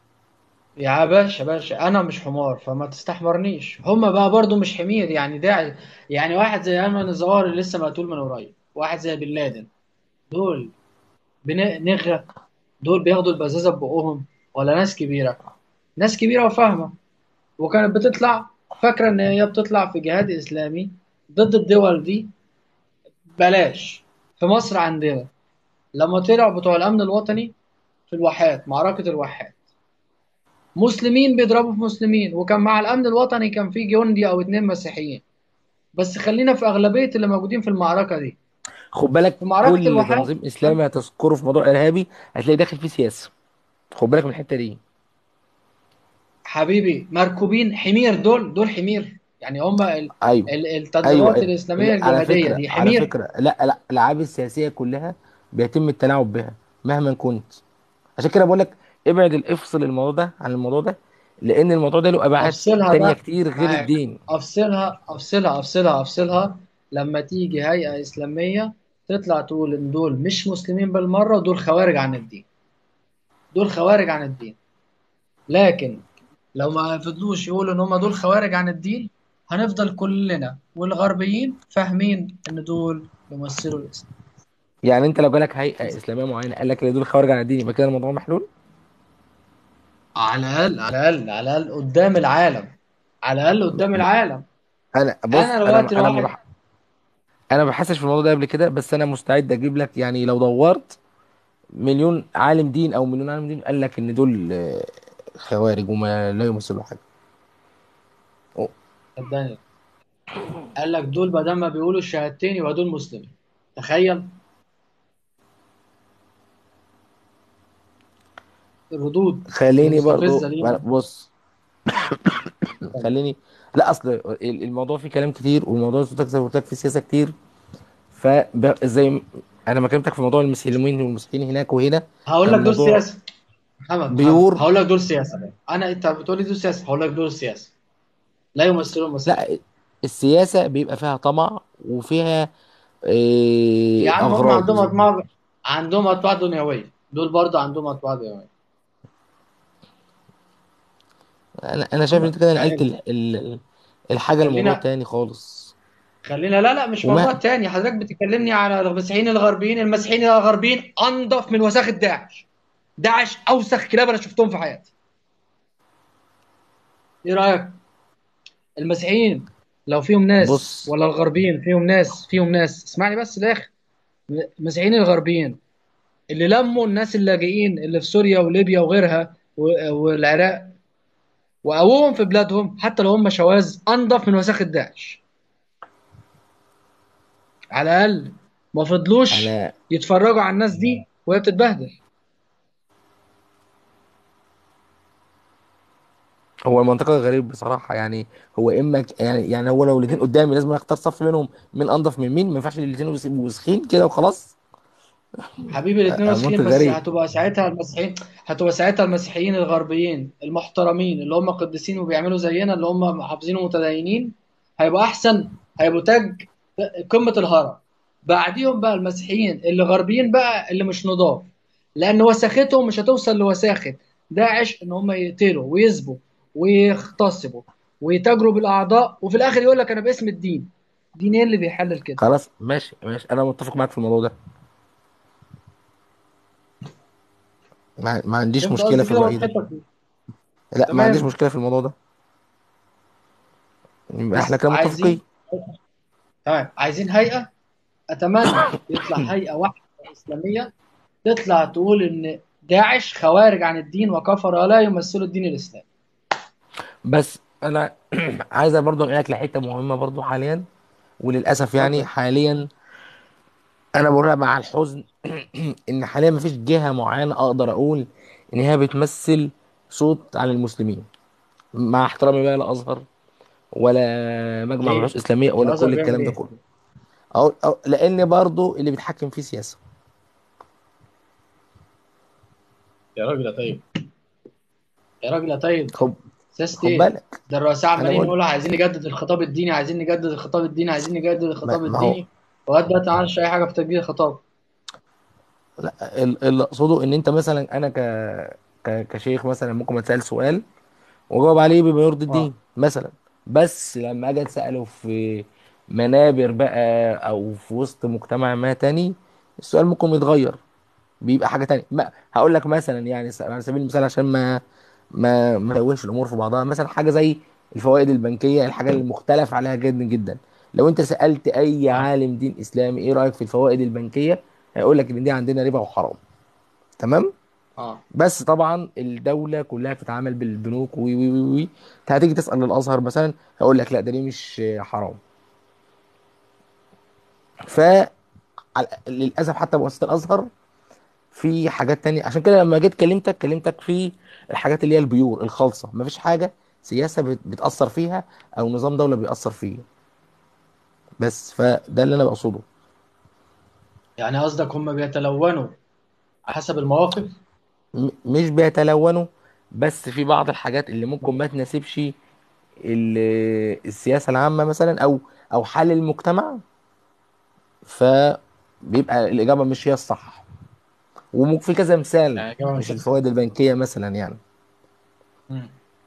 يا باشا باشا انا مش حمار فما تستحمرنيش هما بقى برضو مش حمير يعني داعي يعني واحد زي ايمن الظواهري اللي لسه مقتول من قريب واحد زي بن لادن دول بن- نغة دول بياخدوا البزازة ببقهم ولا ناس كبيرة ناس كبيرة وفاهمة وكانت بتطلع فاكرة ان هي بتطلع في جهاد اسلامي ضد الدول دي بلاش في مصر عندنا لما طلعوا بتوع الامن الوطني في الواحات معركة الواحات مسلمين بيضربوا في مسلمين وكان مع الامن الوطني كان في جندي او اتنين مسيحيين بس خلينا في اغلبيه اللي موجودين في المعركه دي خد بالك في معركه كل الواحات تنظيم اسلامي هتذكره في موضوع ارهابي هتلاقي داخل فيه سياسه خد بالك من الحته دي حبيبي مركوبين حمير دول دول حمير يعني هم ال- ايوه ال- ايوه التنظيمات أيوة. الاسلاميه لا، على الجهاديه فكره دي على حمير فكره لا لا الالعاب السياسيه كلها بيتم التلاعب بها مهما كنت عشان كده بقول لك ابعد افصل الموضوع ده عن الموضوع ده لان الموضوع ده له ابعاد افصلها تانية بقى كتير غير معاك الدين افصلها افصلها افصلها افصلها لما تيجي هيئه اسلاميه تطلع تقول ان دول مش مسلمين بالمره ودول خوارج عن الدين دول خوارج عن الدين لكن لو ما فضلوش يقولوا ان هم دول خوارج عن الدين هنفضل كلنا والغربيين فاهمين ان دول يمثلوا الاسلام يعني انت لو جالك هيئه اسلاميه معينه قال لك ان دول خارج عن الدين يبقى كده الموضوع محلول على الاقل على الاقل على الاقل قدام العالم على الاقل قدام العالم انا بص انا انا دلوقتي انا لو ما واحد بح... انا ما بحسش في الموضوع ده قبل كده بس انا مستعد اجيب لك يعني لو دورت مليون عالم دين او مليون عالم دين قال لك ان دول آه، خوارج وما لا يمثلوا حاجه أوه. صدقني قال لك دول بدل ما بيقولوا الشهادتين يبقى دول مسلمين تخيل الردود خليني برضو المستفزه لينا بص خليني لا اصل ال- الموضوع فيه كلام كتير والموضوع زي ما قلت لك فيه سياسه كتير فزي انا ما كلمتك في موضوع المسلمين والمسيحيين هناك وهنا هقول كان لك دول موضوع سياسه محمد محمد بيور هقول لك دول سياسه بقى. انا انت بتقول لي دول سياسه هقول لك دول سياسه لا يمثلوا المسيحيين لا السياسه بيبقى فيها طمع وفيها يا إيه عم هم اغراض عندهم اطماع عندهم اطماع دنيويه دول برضه عندهم اطماع دنيويه انا انا شايف ان محمد انت كده يعني نقلت ال- ال- الحاجه لموضوع خلينا تاني خالص خلينا لا لا مش موضوع وما تاني حضرتك بتكلمني على المسيحيين الغربيين المسيحيين الغربيين انضف من وساخه داعش داعش اوسخ كلاب انا شفتهم في حياتي ايه رايك المسيحيين لو فيهم ناس بص ولا الغربيين فيهم ناس فيهم ناس اسمعني بس الاخر المسيحيين الغربيين اللي لموا الناس اللاجئين اللي في سوريا وليبيا وغيرها و- والعراق وقووهم في بلادهم حتى لو هم شواذ انضف من وساخه داعش على الاقل ما فضلوش انا يتفرجوا على الناس دي وهي بتتبهدل هو المنطقه غريب بصراحه يعني هو اما ك- يعني يعني هو لو الاثنين قدامي لازم اختار صف منهم مين انضف من مين ما ينفعش الاثنين وسخين كده وخلاص حبيبي الاثنين آه، مسيحيين منطق بس غريب هتبقى ساعتها المسيحيين هتبقى ساعتها المسيحيين الغربيين المحترمين اللي هم قديسين وبيعملوا زينا اللي هم محافظين ومتدينين هيبقوا احسن هيبقوا تاج قمة الهرم بعديهم بقى المسيحيين اللي غربيين بقى اللي مش نضاف لان وساختهم مش هتوصل لوساخة داعش ان هم يقتلوا ويسبوا ويغتصبوا ويتاجروا بالاعضاء وفي الاخر يقول لك انا باسم الدين دين ايه اللي بيحلل كده خلاص ماشي ماشي انا متفق معاك في الموضوع ده ما, ما عنديش فهمت مشكله قصدي في كده الرأي ده وضحتك لا ما عنديش تمام مشكله في الموضوع ده يبقى احنا بس كده متفقين عايزين تمام عايزين هيئه اتمنى يطلع هيئه واحده اسلاميه تطلع تقول ان داعش خوارج عن الدين وكفر لا يمثلوا الدين الاسلامي بس انا عايز برضو انقلك لحته مهمه برضو حاليا وللاسف يعني اتفضل حاليا انا بقولها مع الحزن ان حاليا مفيش جهه معينه اقدر اقول ان هي بتمثل صوت عن المسلمين مع احترامي بقى لا ازهر ولا مجمع ليه؟ بحوث اسلاميه ولا الازهر كل بيعمل الكلام ده ايه؟ كله أو أو لان برضو اللي بيتحكم فيه سياسه يا راجل يا طيب يا راجل يا طيب خد سياسة خد ايه؟ بالك ده الرؤساء انا عمالين بقول يقولوا عايزين نجدد الخطاب الديني عايزين نجدد الخطاب الديني عايزين نجدد ما, الخطاب ما هو الديني لغايه دلوقتي ما عملش اي حاجه في تجديد الخطاب لا ال- اللي اقصده ان انت مثلا انا ك... ك... كشيخ مثلا ممكن اتسال سؤال واجاوب عليه بما يرضي اه الدين مثلا بس لما اجي اساله في منابر بقى او في وسط مجتمع ما تاني السؤال ممكن يتغير بيبقى حاجه تانية ما هقول لك مثلا يعني س- على سبيل المثال عشان ما ما ما نتوهش الامور في بعضها مثلا حاجه زي الفوائد البنكيه الحاجه اللي مختلف عليها جدا جدا لو انت سالت اي اه عالم دين اسلامي ايه رايك في الفوائد البنكيه هيقول لك ان دي عندنا ربا وحرام تمام اه بس طبعا الدوله كلها بتتعامل بالبنوك وي وي وي وي انت هتيجي تسال الازهر مثلا هيقول لك لا ده ليه مش حرام ف على- للاسف حتى مؤسسه الازهر في حاجات تانية عشان كده لما جيت كلمتك كلمتك في الحاجات اللي هي البيور الخالصة مفيش حاجة سياسة بت- بتأثر فيها أو نظام دولة بيأثر فيه بس فده اللي أنا بقصده يعني قصدك هم بيتلونوا على حسب المواقف م- مش بيتلونوا بس في بعض الحاجات اللي ممكن ما تناسبش ال- السياسة العامة مثلا أو أو حال المجتمع فبيبقى الإجابة مش هي الصح وممكن في كذا مثال يعني كمان مش مش الفوائد البنكية مثلا يعني مم.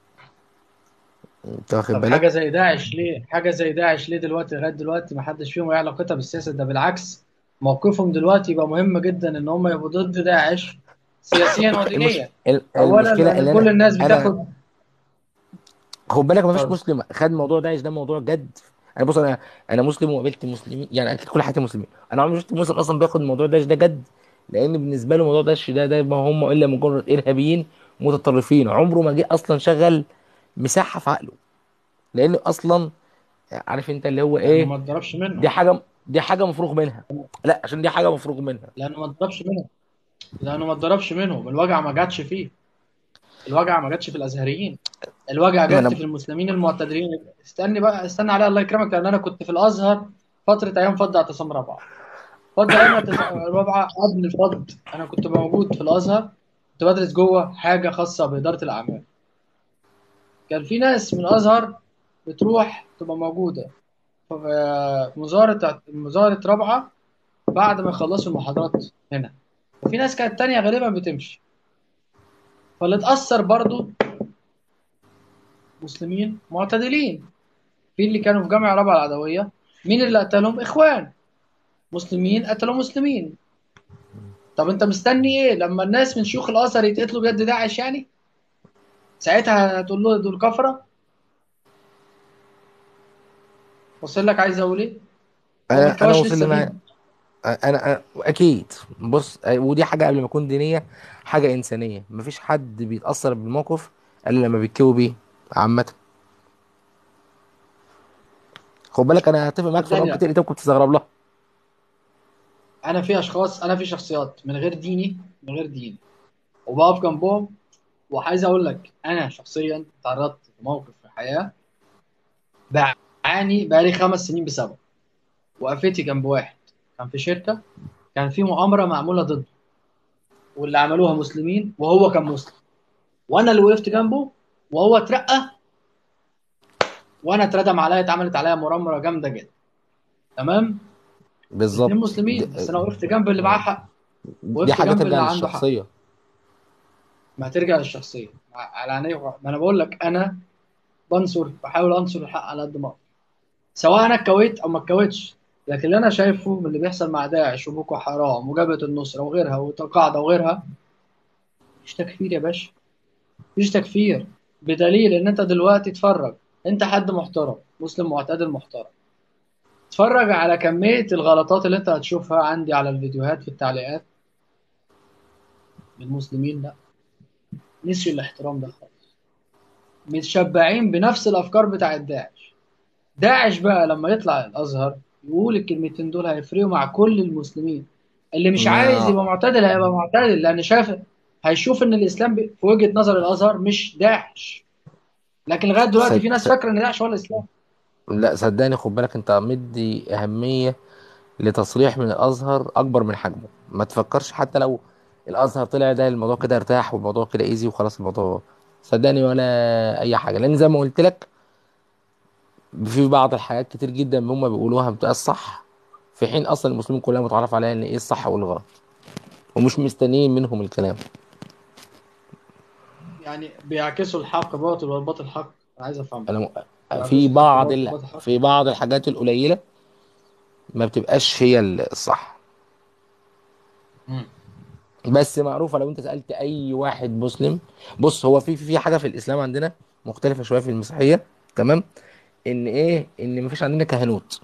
أنت واخد طب حاجه بالك؟ زي داعش ليه حاجه زي داعش ليه دلوقتي لغايه دلوقتي ما حدش فيهم ايه علاقتها بالسياسه ده بالعكس موقفهم دلوقتي يبقى مهم جدا ان هم يبقوا ضد داعش سياسيا المش... ودينيا ال- اولا المشكله اللي لان كل انا الناس انا بتاخد خد بالك ما فيش اتفضل مسلم خد موضوع داعش ده موضوع جد انا بص انا انا مسلم وقابلت مسلمين يعني اكيد كل حياتي مسلمين انا عمري ما شفت مسلم اصلا بياخد موضوع داعش ده جد لان بالنسبه له موضوع داعش ده ده ما هم الا مجرد ارهابيين متطرفين عمره ما جه اصلا شغل مساحه في عقله لان اصلا عارف انت اللي هو لانه ايه ما اتضربش دي منهم حاجه دي حاجه مفروغ منها لا عشان دي حاجه مفروغ منها لانه ما اتضربش منهم لانه ما اتضربش منهم الوجع ما جاتش فيه الوجع ما جاتش في الازهريين الوجع ما جت انا في المسلمين المعتدلين استني بقى استنى عليها الله يكرمك لان انا كنت في الازهر فتره ايام فض اعتصام رابعه فض ايام اعتصام رابعه قبل الفض انا كنت موجود في الازهر كنت بدرس جوه حاجه خاصه باداره الاعمال كان في ناس من الازهر بتروح تبقى موجوده في مظاهره مظاهره رابعه بعد ما يخلصوا المحاضرات هنا وفي ناس كانت تانية غالبا بتمشي فاللي اتأثر برضو مسلمين معتدلين في اللي كانوا في جامع رابعة العدوية مين اللي قتلهم إخوان مسلمين قتلوا مسلمين طب أنت مستني إيه لما الناس من شيوخ الأزهر يتقتلوا بيد داعش يعني ساعتها هتقول له دول كفرة وصل لك عايز أقول إيه هو ما انا انا ارتواش وصل لسه لنا فيهم انا أنا- اكيد بص ودي حاجه قبل ما تكون دينيه حاجه انسانيه مفيش حد بيتاثر بالموقف الا لما بيتكوي بيه عامه خد بالك انا هتفق معاك في صدقني نقط لا كتير انت ممكن تستغرب لها أنا في أشخاص أنا في شخصيات من غير ديني من غير دين وبقف جنبهم وعايز أقول لك أنا شخصيا تعرضت لموقف في الحياة بعاني بقالي خمس سنين بسببه وقفتي جنب واحد كان في شركة كان في مؤامرة معمولة ضده واللي عملوها مسلمين وهو كان مسلم وانا اللي وقفت جنبه وهو اترقى وانا اتردم عليا اتعملت عليا مؤامرة جامدة جدا تمام الاثنين بالظبط مسلمين دي, بس انا وقفت جنب اللي معاه حق دي وقفت حاجه جنب ترجع اللي عنده حق للشخصيه ما هترجع للشخصيه على عيني ما انا بقول لك انا بنصر بحاول انصر الحق على قد ما اقدر سواء انا اتكويت او ما اتكويتش لكن اللي انا شايفه من اللي بيحصل مع داعش وبوكو حرام وجبهه النصره وغيرها والقاعده وغيرها مفيش تكفير يا باشا مفيش تكفير بدليل ان انت دلوقتي اتفرج انت حد محترم مسلم معتدل محترم اتفرج على كميه الغلطات اللي انت هتشوفها عندي على الفيديوهات في التعليقات المسلمين لا نسيوا الاحترام ده خالص متشبعين بنفس الافكار بتاعت داعش داعش بقى لما يطلع الازهر يقول الكلمتين دول هيفرقوا مع كل المسلمين اللي مش ما- عايز يبقى معتدل هيبقى معتدل لان شاف هيشوف ان الاسلام ب- في وجهة نظر الازهر مش داعش لكن لغايه دلوقتي في ناس صد- فاكره ان داعش هو الاسلام لا صدقني خد بالك انت مدي اهميه لتصريح من الازهر اكبر من حجمه ما تفكرش حتى لو الازهر طلع ده الموضوع كده ارتاح والموضوع كده ايزي وخلاص الموضوع صدقني ولا اي حاجه لان زي ما قلت لك في بعض الحاجات كتير جدا هم بيقولوها بتبقى الصح في حين اصلا المسلمين كلها متعرف عليها ان ايه الصح والغلط ومش مستنيين منهم الكلام يعني بيعكسوا الحق باطل والباطل حق انا عايز افهم انا م... بيعكسوا في الحق بعض باطل ال... والباطل حق في بعض الحاجات القليله ما بتبقاش هي الصح مم. بس معروفه لو انت سالت اي واحد مسلم بص هو في في حاجه في الاسلام عندنا مختلفه شويه في المسيحيه تمام ان ايه ان مفيش عندنا كهنوت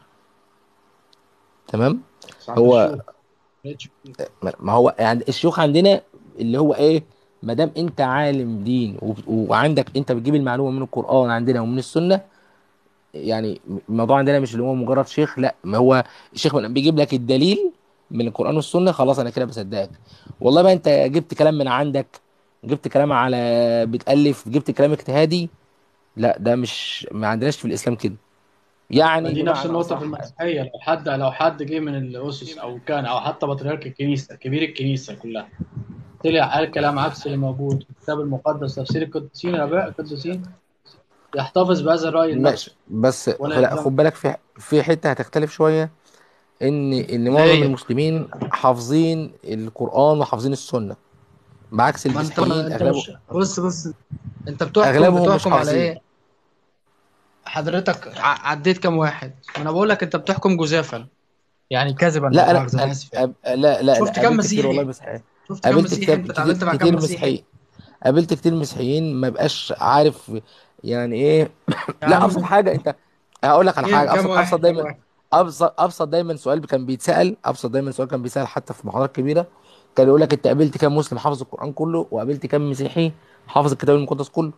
تمام بس عند هو الشيوخ لقيت شيوخ. ما ما هو يعني الشيوخ عندنا اللي هو ايه ما دام انت عالم دين وب- وعندك انت بتجيب المعلومه من القران عندنا ومن السنه يعني الموضوع عندنا مش اللي هو مجرد شيخ لا ما هو الشيخ من- بيجيب لك الدليل من القران والسنه خلاص انا كده بصدقك والله بقى انت جبت كلام من عندك جبت كلام على بتالف جبت كلام اجتهادي لا ده مش ما عندناش في الاسلام كده ما يعني دي نفس بمعنى النقطة اصح في المسيحية لو حد لو حد جه من الأسس أو كان أو حتى بطريرك الكنيسة كبير الكنيسة كلها طلع قال كلام عكس اللي موجود في الكتاب المقدس تفسير القديسين الآباء القديسين يحتفظ بهذا الرأي لنفسه ماشي بس ولا لا يلزم خد بالك في في حته هتختلف شويه ان ان معظم هي المسلمين حافظين القران وحافظين السنه بعكس ما أنت المسيحيين ما أنت اغلبهم مش بص بص أنت بتحكم اغلبهم مش بتحكم على حافظين إيه؟ حضرتك ع- عديت كام واحد؟ أنا بقول لك أنت بتحكم جزافا يعني كذبا لا لا انا مؤاخذة أنا أنا آسف يعني أب... لا لا شفت لا كام قابلت كتير والله مسيحي؟ مسيحيين شفت كام قابلت مسيحي؟ كتير أنت كتير اتعاملت مع كتير كام مسيحي؟ مسيحيين قابلت كتير مسيحيين ما بقاش عارف يعني ايه يا لا ابسط عم حاجه انت هقول لك على كام حاجه كام ابسط ابسط واحد كام دايما واحد؟ ابسط ابسط دايما سؤال كان بيتسال ابسط دايما سؤال كان بيتسال حتى في محاضرات كبيره كان يقول لك انت قابلت كام مسلم حافظ القران كله وقابلت كام مسيحي حافظ الكتاب المقدس كله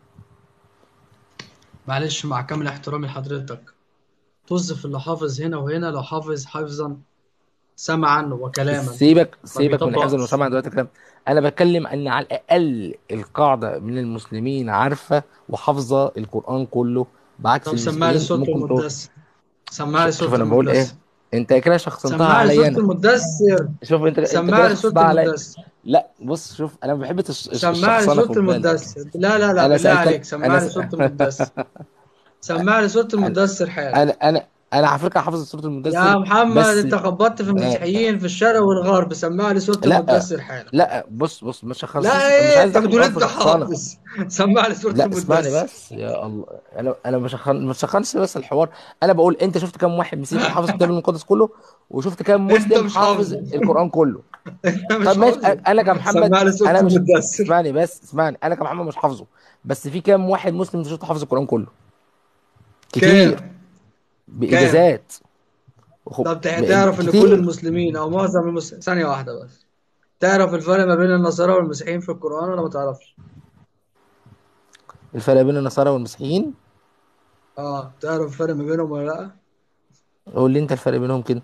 معلش مع كامل احترامي لحضرتك طز في اللي حافظ هنا وهنا لو حافظ حفظا سمعا وكلاما سيبك ما سيبك من حفظ بيطبقش المسامع دلوقتي كلام انا بتكلم ان على الاقل القاعده من المسلمين عارفه وحافظه القران كله بعكس طب سمع لي المسيحيين سورة ممكن تقول المدثر سمع لي شوف سورة انا بقول ايه المدثر انت كده شخصنتها سمع لي عليا سورة انا المدثر شوف انت انت سمع كده لي شخصنتها سورة عليا المدثر لا بص شوف انا ما بحبش الش- الش- سمع لي الشخصنه سورة خد بالك المدثر لا لا لا انا بالله سالتك عليك سمع انا لي س... سورة المدثر سمع لي سورة انا المدثر حالا انا انا انا على فكره حافظ سوره يا المدثر محمد بس انت خبطت في آه المسيحيين في الشرق والغرب سمع لي سورة لا المدثر حالا لا بص بص مش شخص لا مش ايه عايز انت داخل بتقول في انت شخصنه حافظ سمع لي سورة لا اسمعني المدثر بس يا الله انا انا مش هخن... مش هخنش بس الحوار انا بقول انت شفت كام واحد مسيحي حافظ الكتاب المقدس كله وشفت كام انت مسلم مش حافظ حافظه القران كله انت مش طب ماشي حافظه انا كمحمد سمع لي سورة انا مش المدثر اسمعني بس اسمعني انا كمحمد مش حافظه بس في كام واحد مسلم انت شفته حافظ القران كله كتير كام كام باجازات وخ... طب تع- ب- تعرف ان كل كتير المسلمين او معظم المسلمين ثانية واحدة بس تعرف الفرق ما بين النصارى والمسيحيين في القرآن ولا ما تعرفش؟ الفرق بين النصارى والمسيحيين اه تعرف الفرق ما بينهم ولا لا؟ قول لي انت الفرق بينهم كده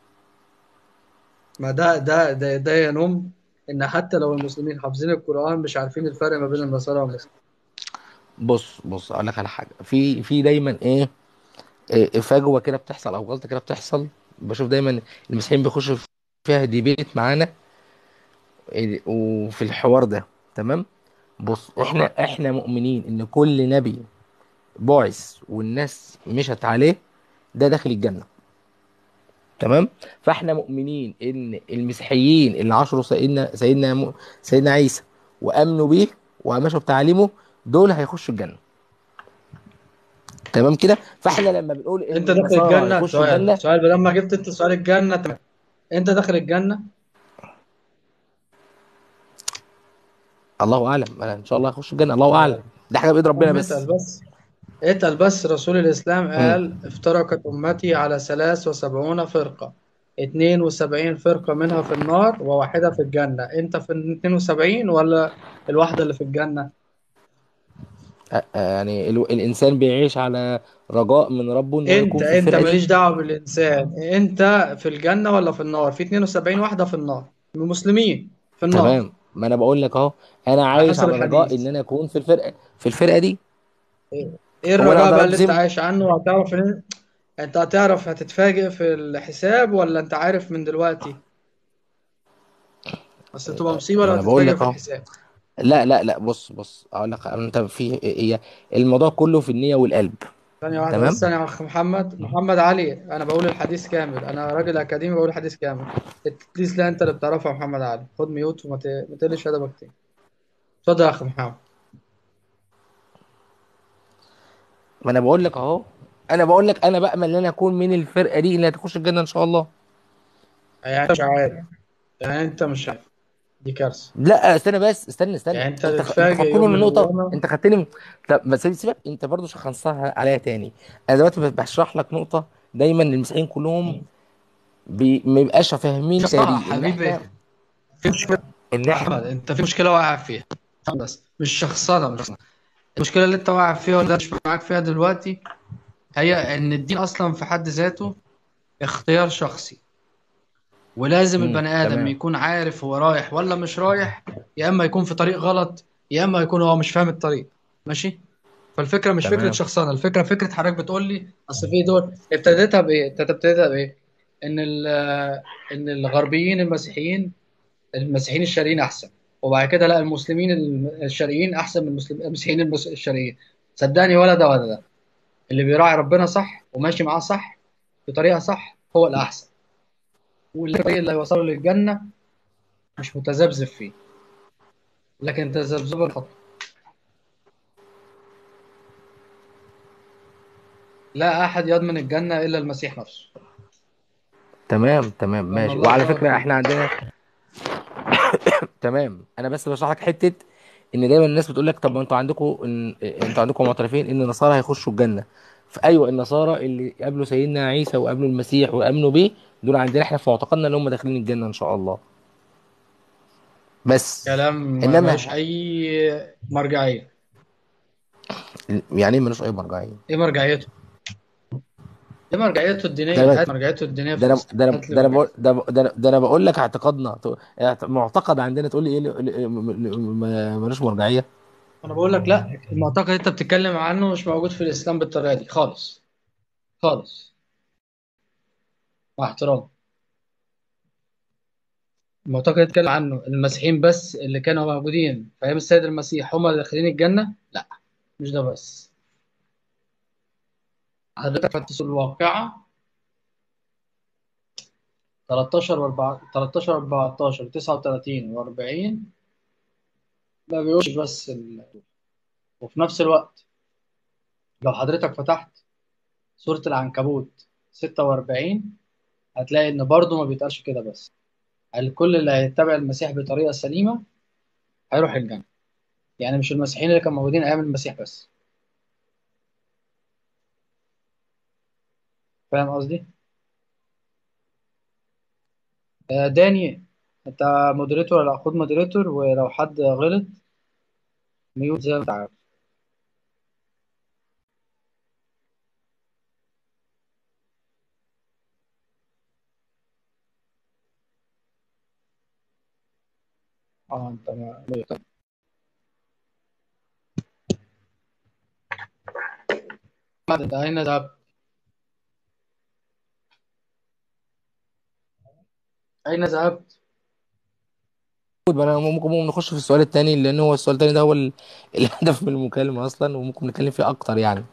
ما ده ده ده ده ينم ان حتى لو المسلمين حافظين القرآن مش عارفين الفرق ما بين النصارى والمسيحيين بص بص اقول لك على حاجه في في دايما ايه إيه، فجوه كده بتحصل او غلطه كده بتحصل بشوف دايما المسيحيين بيخشوا فيها ديبيت معانا إيه، وفي الحوار ده تمام بص احنا احنا مؤمنين ان كل نبي بعث والناس مشت عليه ده داخل الجنه تمام فاحنا مؤمنين ان المسيحيين اللي عاشروا سيدنا سيدنا م- سيدنا عيسى وامنوا بيه ومشوا بتعليمه دول هيخشوا الجنه تمام كده فاحنا لما بنقول ان انت داخل النصارى الجنه هيخشوا سؤال الجنه سؤال بدل ما جبت انت سؤال الجنه تمام انت داخل الجنه الله اعلم انا ان شاء الله هخش الجنه الله اعلم ده حاجه بايد ربنا قوم بس اتقل بس اتقل بس رسول الإسلام مم. قال افترقت أمتي على ثلاث وسبعون فرقة اتنين وسبعين فرقة منها في النار وواحدة في الجنة انت في الاتنين وسبعين ولا الواحدة اللي في الجنة أ- أ- يعني ال- الانسان بيعيش على رجاء من ربه انه انت يكون في انت الفرقه دي ماليش دعوة بالإنسان انت في الجنة ولا في النار في 72 واحدة في النار المسلمين في النار تمام ما انا بقول لك اهو انا على عايش حسب على رجاء الحديث ان انا اكون في الفرقه في الفرقه دي ايه هو انا الرجاء اقدر بقى اللي انت اجزم عايش عنه وهتعرف ان انت هتعرف هتتفاجئ في الحساب ولا انت عارف من دلوقتي بس تبقى مصيبة ما لو انا بقول هتتفاجئ لك في اهو الحساب لا لا لا بص بص اقول لك انت في هي الموضوع كله في النية والقلب ثانية واحدة تمام بس ثانية يا أخ محمد محمد علي أنا بقول الحديث كامل أنا راجل أكاديمي بقول الحديث كامل التدليس لا أنت اللي بتعرفه يا محمد علي خد ميوت وما ت- ما تقلش أدبك تاني اتفضل يا أخ محمد ما انا بقول لك اهو انا بقول لك انا بامل ان انا اكون من الفرقه دي اللي هتخش الجنه ان شاء الله يعني أنت مش عارف يعني أنت مش عارف دي كارثة لا استنى بس استنى استنى يعني أنت انت خ... انت تتفاجئ خدتني يوم من من نقطه القيامة انت خدتني من... طب بس سيب- سيبك انت برضو شخصنتها عليا تاني انا دلوقتي ب- بشرح لك نقطه دايما المسيحيين كلهم بي... ما يبقاش فاهمين صح كده دي ان حبيبي احنا في مشكلة ان أحمد احنا أنت في مشكلة واقع فيها بس مش شخصنة مش شخصنة. المشكلة اللي أنت واقع فيها ولا مش معاك فيها دلوقتي هي إن الدين أصلا في حد ذاته اختيار شخصي ولازم امم البني آدم تمام يكون عارف هو رايح ولا مش رايح يا إما يكون في طريق غلط يا إما يكون هو مش فاهم الطريق ماشي فالفكرة مش فكرة تمام شخصنة الفكرة فكرة حضرتك بتقول لي أصل في دول ابتديتها بإيه؟ أنت ابتديتها بإيه؟ إن ال- إن الغربيين المسيحيين المسيحيين الشرقيين أحسن وبعد كده لا المسلمين الم- الشرقيين أحسن من المسلم- المسيحيين المس- الشرقيين صدقني ولا ده ولا ده اللي بيراعي ربنا صح وماشي معاه صح بطريقة صح هو الأحسن والطريق اللي هيوصله للجنة مش متذبذب فيه لكن تذبذب الخطأ لا أحد يضمن الجنة إلا المسيح نفسه تمام تمام لأن ماشي الله وعلى قال فكره فيه احنا عندنا تمام انا بس بشرح لك حته ان دايما الناس بتقول لك طب ما انتوا عندكم ان انتوا عندكم معترفين ان النصارى هيخشوا الجنه فايوه النصارى اللي قابلوا سيدنا عيسى وقابلوا المسيح وامنوا بيه دول عندنا احنا في معتقدنا ان هم داخلين الجنه ان شاء الله بس كلام انما ملوش أي مرجعية يعني ايه ملوش اي مرجعيه إيه مرجعيته؟ إيه مرجعيته ده الدينية؟ انا هات مرجعيته الدينية في ده انا الإسلام ده انا هات لي ده انا مرجعيته بقول ده ب- ده انا ده أنا بقول لك اعتقادنا تو- اعت- معتقد عندنا تقول لي ايه اللي- م- م- م- ملوش مرجعيه أنا بقول لك لا المعتقد اللي أنت بتتكلم عنه مش موجود في الإسلام بالطريقة دي خالص خالص مع احترامي المعتقد اللي بتتكلم عنه المسيحيين بس اللي كانوا موجودين في أيام السيد المسيح هم اللي داخلين الجنة لا مش ده بس حضرتك فتش الواقعة 13 و 4 13 14 39 و40 ما بيقولش بس ال... وفي نفس الوقت لو حضرتك فتحت سورة العنكبوت 46 هتلاقي إن برضه ما بيتقالش كده بس الكل اللي هيتبع المسيح بطريقة سليمة هيروح الجنة يعني مش المسيحيين اللي كانوا موجودين أيام المسيح بس فاهم قصدي؟ آه، داني أنت مودريتور ولا خد مودريتور ولو حد غلط ميوت زي ما أنت عارف اه انت ما ميوت محمد، انت أين ذهبت؟ أين ذهبت؟ يبقى انا ممكن ممكن نخش في السؤال التاني لان هو السؤال التاني ده هو ال- الهدف من المكالمه اصلا وممكن نتكلم فيه اكتر يعني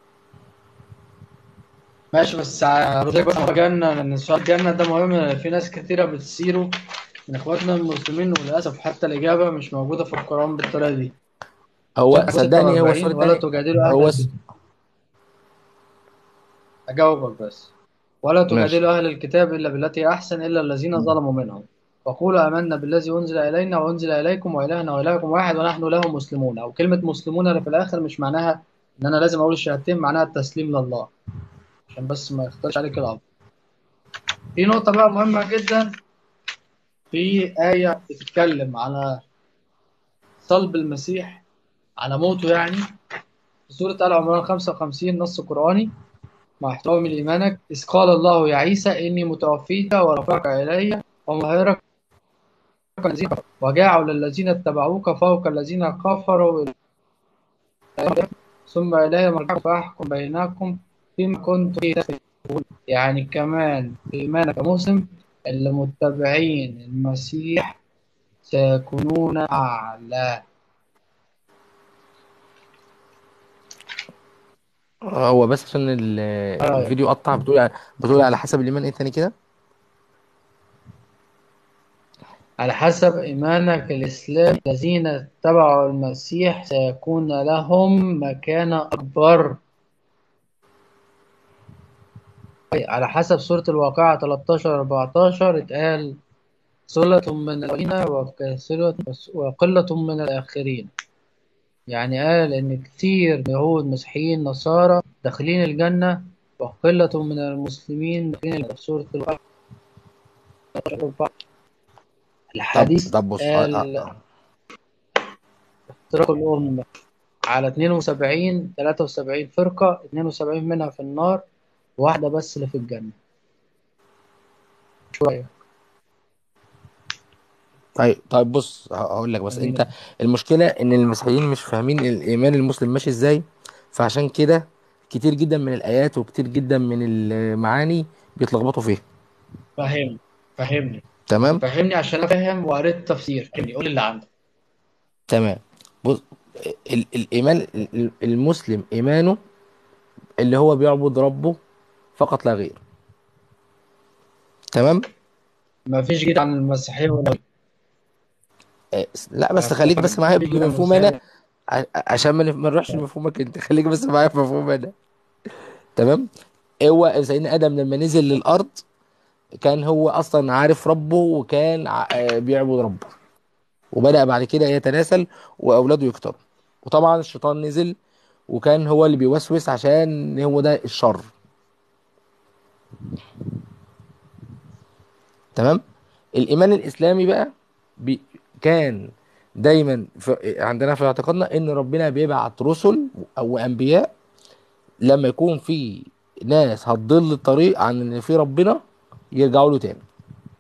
ماشي بس حضرتك بقى موضوع الجنة لأن سؤال الجنة ده مهم في ناس كتيرة بتثيره من إخواتنا المسلمين وللأسف حتى الإجابة مش موجودة في القرآن بالطريقة دي هو صفحة صدقني هو 46 السؤال ولا التاني تجادلوا أهل هو الكتاب س... أجاوبك بس ولا ماشي تجادلوا أهل الكتاب إلا بالتي هي أحسن إلا الذين ظلموا منهم وقولوا آمنا بالذي أنزل إلينا وأنزل إليكم وإلهنا وإلهكم واحد ونحن له مسلمون أو كلمة مسلمون اللي في الآخر مش معناها إن أنا لازم أقول الشهادتين معناها التسليم لله عشان بس ما يختارش عليك الأمر في نقطة بقى مهمة جدا في آية بتتكلم على صلب المسيح على موته يعني في سورة آل عمران 55 نص قرآني مع احترامي لإيمانك إذ قال الله يا عيسى إني متوفيك ورافعك إلي ومهرك الذين كفروا وجاعل الذين اتبعوك فوق الذين كفروا إلي ثم إلي مرجعكم فأحكم بينكم فيما كنتم فيه تختلفون يعني كمان في إيمانك مسلم اللي متبعين المسيح سيكونون أعلى هو بس عشان ال- آه. الفيديو قطع بتقول بتقول على حسب الإيمان إيه تاني كده على حسب إيمانك الإسلام الذين اتبعوا المسيح سيكون لهم مكانة أكبر على حسب سورة الواقعة 13 14 اتقال ثلة من الأولين وكثيرة وقلة من الآخرين يعني قال إن كتير يهود مسيحيين نصارى داخلين الجنة وقلة من المسلمين داخلين الجنة في سورة الواقعة 13 طب الحديث طب بص قال آه، آه. افتراق الأمة على 72 73 فرقة 72 منها في النار واحدة بس اللي في الجنة شوية طيب طيب بص ه- هقول لك بس انت المشكله ان المسيحيين مش فاهمين الايمان المسلم ماشي ازاي فعشان كده كتير جدا من الايات وكتير جدا من المعاني بيتلخبطوا فيها فهمني فهمني تمام فهمني عشان أنا فاهم وقريت تفسير فهمني قول اللي عندك تمام بص ال الايمان ال- ال- المسلم ايمانه اللي هو بيعبد ربه فقط لا غير تمام ما فيش جديد عن المسيحية ولا آه، لا بس خليك بس معايا بمفهوم انا ع- عشان ما نف- ما نروحش لمفهومك انت خليك بس معايا في مفهوم انا تمام هو سيدنا ادم لما نزل للارض كان هو اصلا عارف ربه وكان ع- آه، بيعبد ربه وبدأ بعد كده يتناسل واولاده يكتروا وطبعا الشيطان نزل وكان هو اللي بيوسوس عشان هو ده الشر تمام الايمان الاسلامي بقى بي كان دايما في عندنا في اعتقادنا ان ربنا بيبعت رسل او انبياء لما يكون في ناس هتضل الطريق عن ان في ربنا يرجعوا له تاني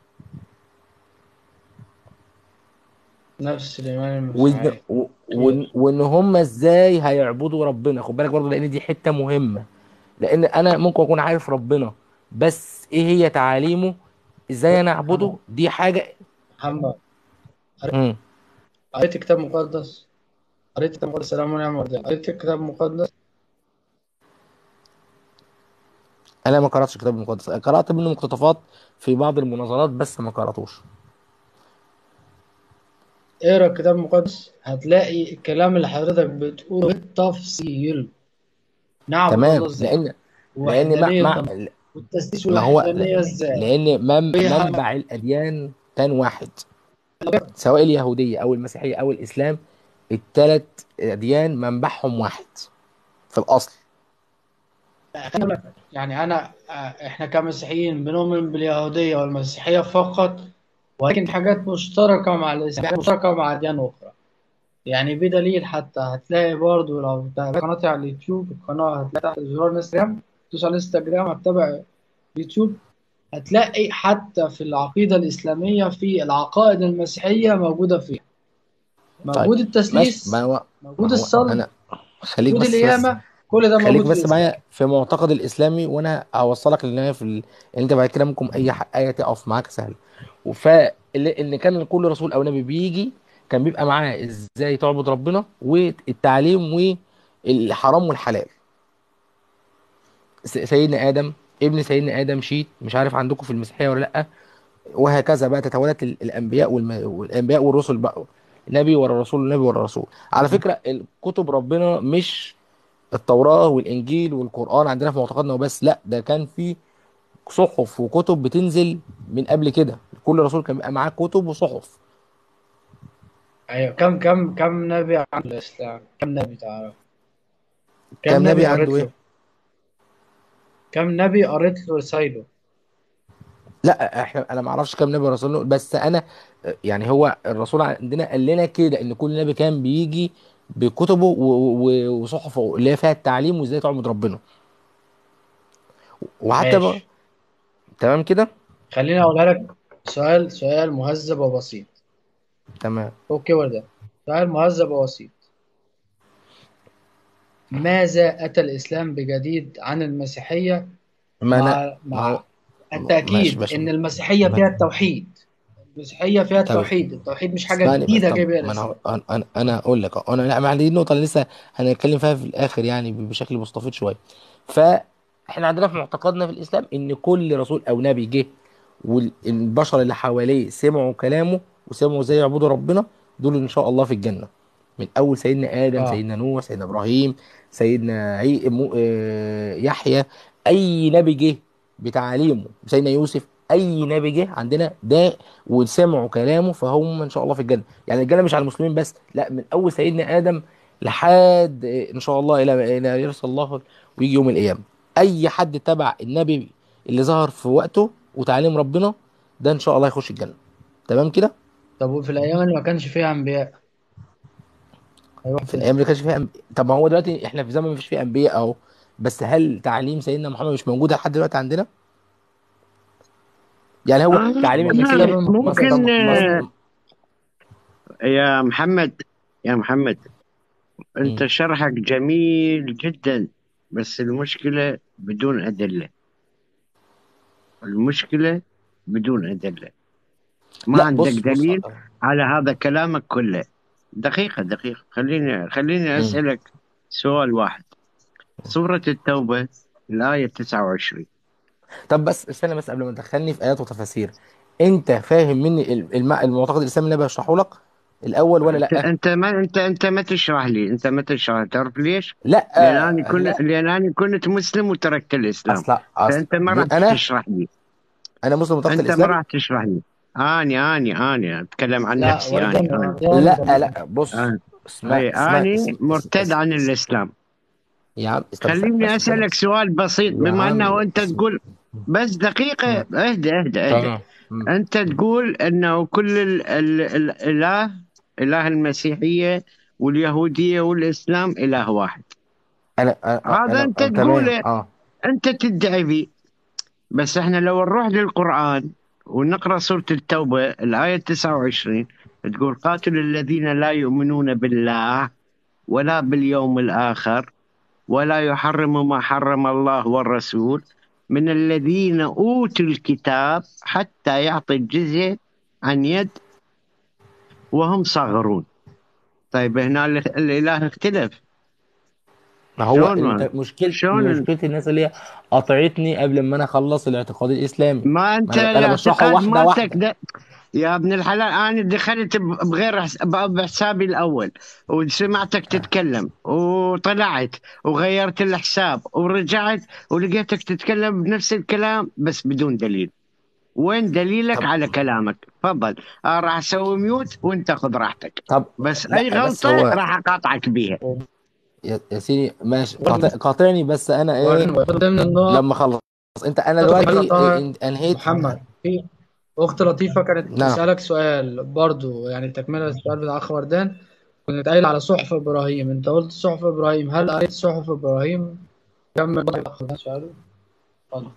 نفس الإيمان وإن, المسيحي و- وإن, وان هم ازاي هيعبدوا ربنا خد بالك برضه لان دي حته مهمه لان انا ممكن اكون عارف ربنا بس ايه هي تعاليمه ازاي انا اعبده دي حاجه محمد مم. قريت كتاب مقدس قريت كتاب مقدس سلام ونعم وردان قريت كتاب مقدس انا ما قراتش الكتاب المقدس قرات منه مقتطفات في بعض المناظرات بس ما قراتوش اقرا الكتاب المقدس هتلاقي الكلام اللي حضرتك بتقوله بالتفصيل نعم تمام الله ازاي لان لان وحدانية ما, الله ما والتسديس ما هو والوحدانية ازاي لان من هي حاجة- منبع الاديان كان واحد سواء اليهوديه او المسيحيه او الاسلام الثلاث اديان منبعهم واحد في الاصل يعني انا آه، احنا كمسيحيين بنؤمن باليهودية والمسيحية فقط ولكن في حاجات مشتركة مع الاسلام حاجات مشتركة مع اديان اخرى يعني بدليل حتى هتلاقي برضو لو تابعت قناتي على اليوتيوب القناة هتلاقي تحت زرار انستجرام تدوس على انستجرام هتتابع يوتيوب هتلاقي حتى في العقيدة الإسلامية في العقائد المسيحية موجودة فيها موجود ماشي التثليث ما هو موجود ما هو الصلب انا خليك موجود بس بس القيامة كل ده خليك موجود في بس الإسلام معايا في معتقد الاسلامي وانا هوصلك للنهايه في ال... ان انت بعد كده ممكن اي ح... ايه تقف معاك سهل فان كان كل رسول او نبي بيجي كان بيبقى معاه ازاي تعبد ربنا والتعليم والحرام والحلال س- سيدنا ادم ابن سيدنا ادم شيت مش عارف عندكم في المسيحيه ولا لا وهكذا بقى تتوالت ال- الانبياء والم... والانبياء والرسل بقى نبي ورا رسول نبي ورا رسول على فكره الكتب ربنا مش التوراه والانجيل والقران عندنا في معتقدنا وبس لا ده كان في صحف وكتب بتنزل من قبل كده كل رسول كان بيبقى معاه كتب وصحف ايوه كم كم كم نبي عن الاسلام كم نبي تعرف كم كام نبي نبي قريت عنده له ايه كم نبي قريت له رسايله لا احنا انا ما اعرفش كام نبي ورسول له بس انا يعني هو الرسول عندنا قال لنا كده ان كل نبي كان بيجي بكتبه و- و- وصحفه اللي هي فيها التعليم وازاي تعبد ربنا وحتى بقى ماشي تمام كده خليني اقولها لك سؤال سؤال مهذب وبسيط تمام اوكي ولا سؤال مهذب وبسيط ماذا أتى الإسلام بجديد عن المسيحية ما انا مع ما هو مع ماشي التأكيد ماشي إن المسيحية فيها التوحيد المسيحية فيها طب التوحيد التوحيد مش حاجة اسمعني بس جديدة طب جاي بيها ما انا الإسلام انا انا أنا هقول لك أهو. انا لا ما دي النقطه اللي لسه هنتكلم فيها في الاخر يعني بشكل مستفيض شويه فاحنا عندنا في معتقدنا في الاسلام ان كل رسول او نبي جه والبشر اللي حواليه سمعوا كلامه وسمعوا ازاي يعبدوا ربنا دول ان شاء الله في الجنه من اول سيدنا ادم آه سيدنا نوح سيدنا ابراهيم سيدنا عي... مو... آه، يحيى اي نبي جه بتعاليمه سيدنا يوسف اي نبي جه عندنا ده وسمعوا كلامه فهم ان شاء الله في الجنه يعني الجنه مش على المسلمين بس لا من اول سيدنا ادم لحد آه، ان شاء الله الى الى يرث الله ويجي يوم القيامه اي حد تبع النبي اللي ظهر في وقته وتعليم ربنا ده ان شاء الله يخش الجنه تمام كده طب وفي الأيام اللي ما كانش فيها أنبياء هيروح في فين؟ الايام اللي كانش فيها أنبياء طب ما هو دلوقتي احنا في زمن مفيش فيه انبياء اهو بس هل تعليم سيدنا محمد مش موجود لحد دلوقتي عندنا يعني هو آه تعليم والله المسيح ده مصر ممكن طب آه، مصر يا محمد يا محمد انت مم. شرحك جميل جدا بس المشكلة بدون أدلة المشكلة بدون أدلة ما لا عندك بص بص دليل على هذا كلامك كله دقيقة دقيقة خليني خليني مم. أسألك سؤال واحد سورة التوبة الآية 29 طب بس استنى بس قبل ما تدخلني في ايات وتفاسير انت فاهم مني ال- الم- المعتقد الاسلامي اللي انا بشرحه لك الاول ولا انت لا انت ما انت انت ما تشرح لي انت ما تشرح تعرف ليش؟ لا لان انا كنت لا لان انا كنت مسلم وتركت الاسلام اصلا اصلا فانت ما راح انا تشرح لي انا مسلم وتركت انت ما الاسلام راح تشرح لي اني اني اني اتكلم عن لا نفسي اني ورجعنا اني ورجعنا لا لا بص آه. اسمع اي اسمع اني اسم مرتد اسم عن الاسلام يا عم طب استنى خليني بس استنى اسالك بس سؤال بسيط يا بما انه عم انت اسم تقول بس دقيقة مم. اهدى اهدى اهدى تمام مم. انت تقول انه كل ال ال ال الاله اله المسيحية واليهودية والاسلام اله واحد انا انا هذا انا انت أنا- تمام تقوله اه انت تدعي فيه بس احنا لو نروح للقرآن ونقرأ سورة التوبة الآية 29 تقول قاتلوا الذين لا يؤمنون بالله ولا باليوم الآخر ولا يحرموا ما حرم الله والرسول من الذين أوتوا الكتاب حتى يعطي الجزية عن يد وهم صاغرون طيب هنا ال- الإله اختلف ما هو شلون انت مشكلة شلون مشكلة الناس اللي هي قاطعتني قبل ما انا اخلص الاعتقاد الاسلامي ما ما انت انا انا بشرحه الاعتقاد واحدة مالتك واحدة ده يا ابن الحلال انا دخلت ب- بغير حس- ب- بحسابي الاول وسمعتك تتكلم وطلعت وغيرت الحساب ورجعت ولقيتك تتكلم بنفس الكلام بس بدون دليل وين دليلك طب على كلامك تفضل آه راح اسوي ميوت وانت خذ راحتك طب بس اي لا بس غلطه هو راح اقاطعك بيها يا يا سيدي ماشي قاطع- قاطعني بس انا ايه ومن ضمن النقط لما اخلص انت انا نقطة دلوقتي ذكرتها إيه، إن- انهيت محمد في أخت لطيفة كانت نعم بتسألك سؤال برضو يعني تكملة السؤال بتاع أخ وردان كنت قايل على صحف إبراهيم أنت قلت صحف إبراهيم هل قريت صحف إبراهيم؟ كمل بقى أخ وردان سؤاله اتفضل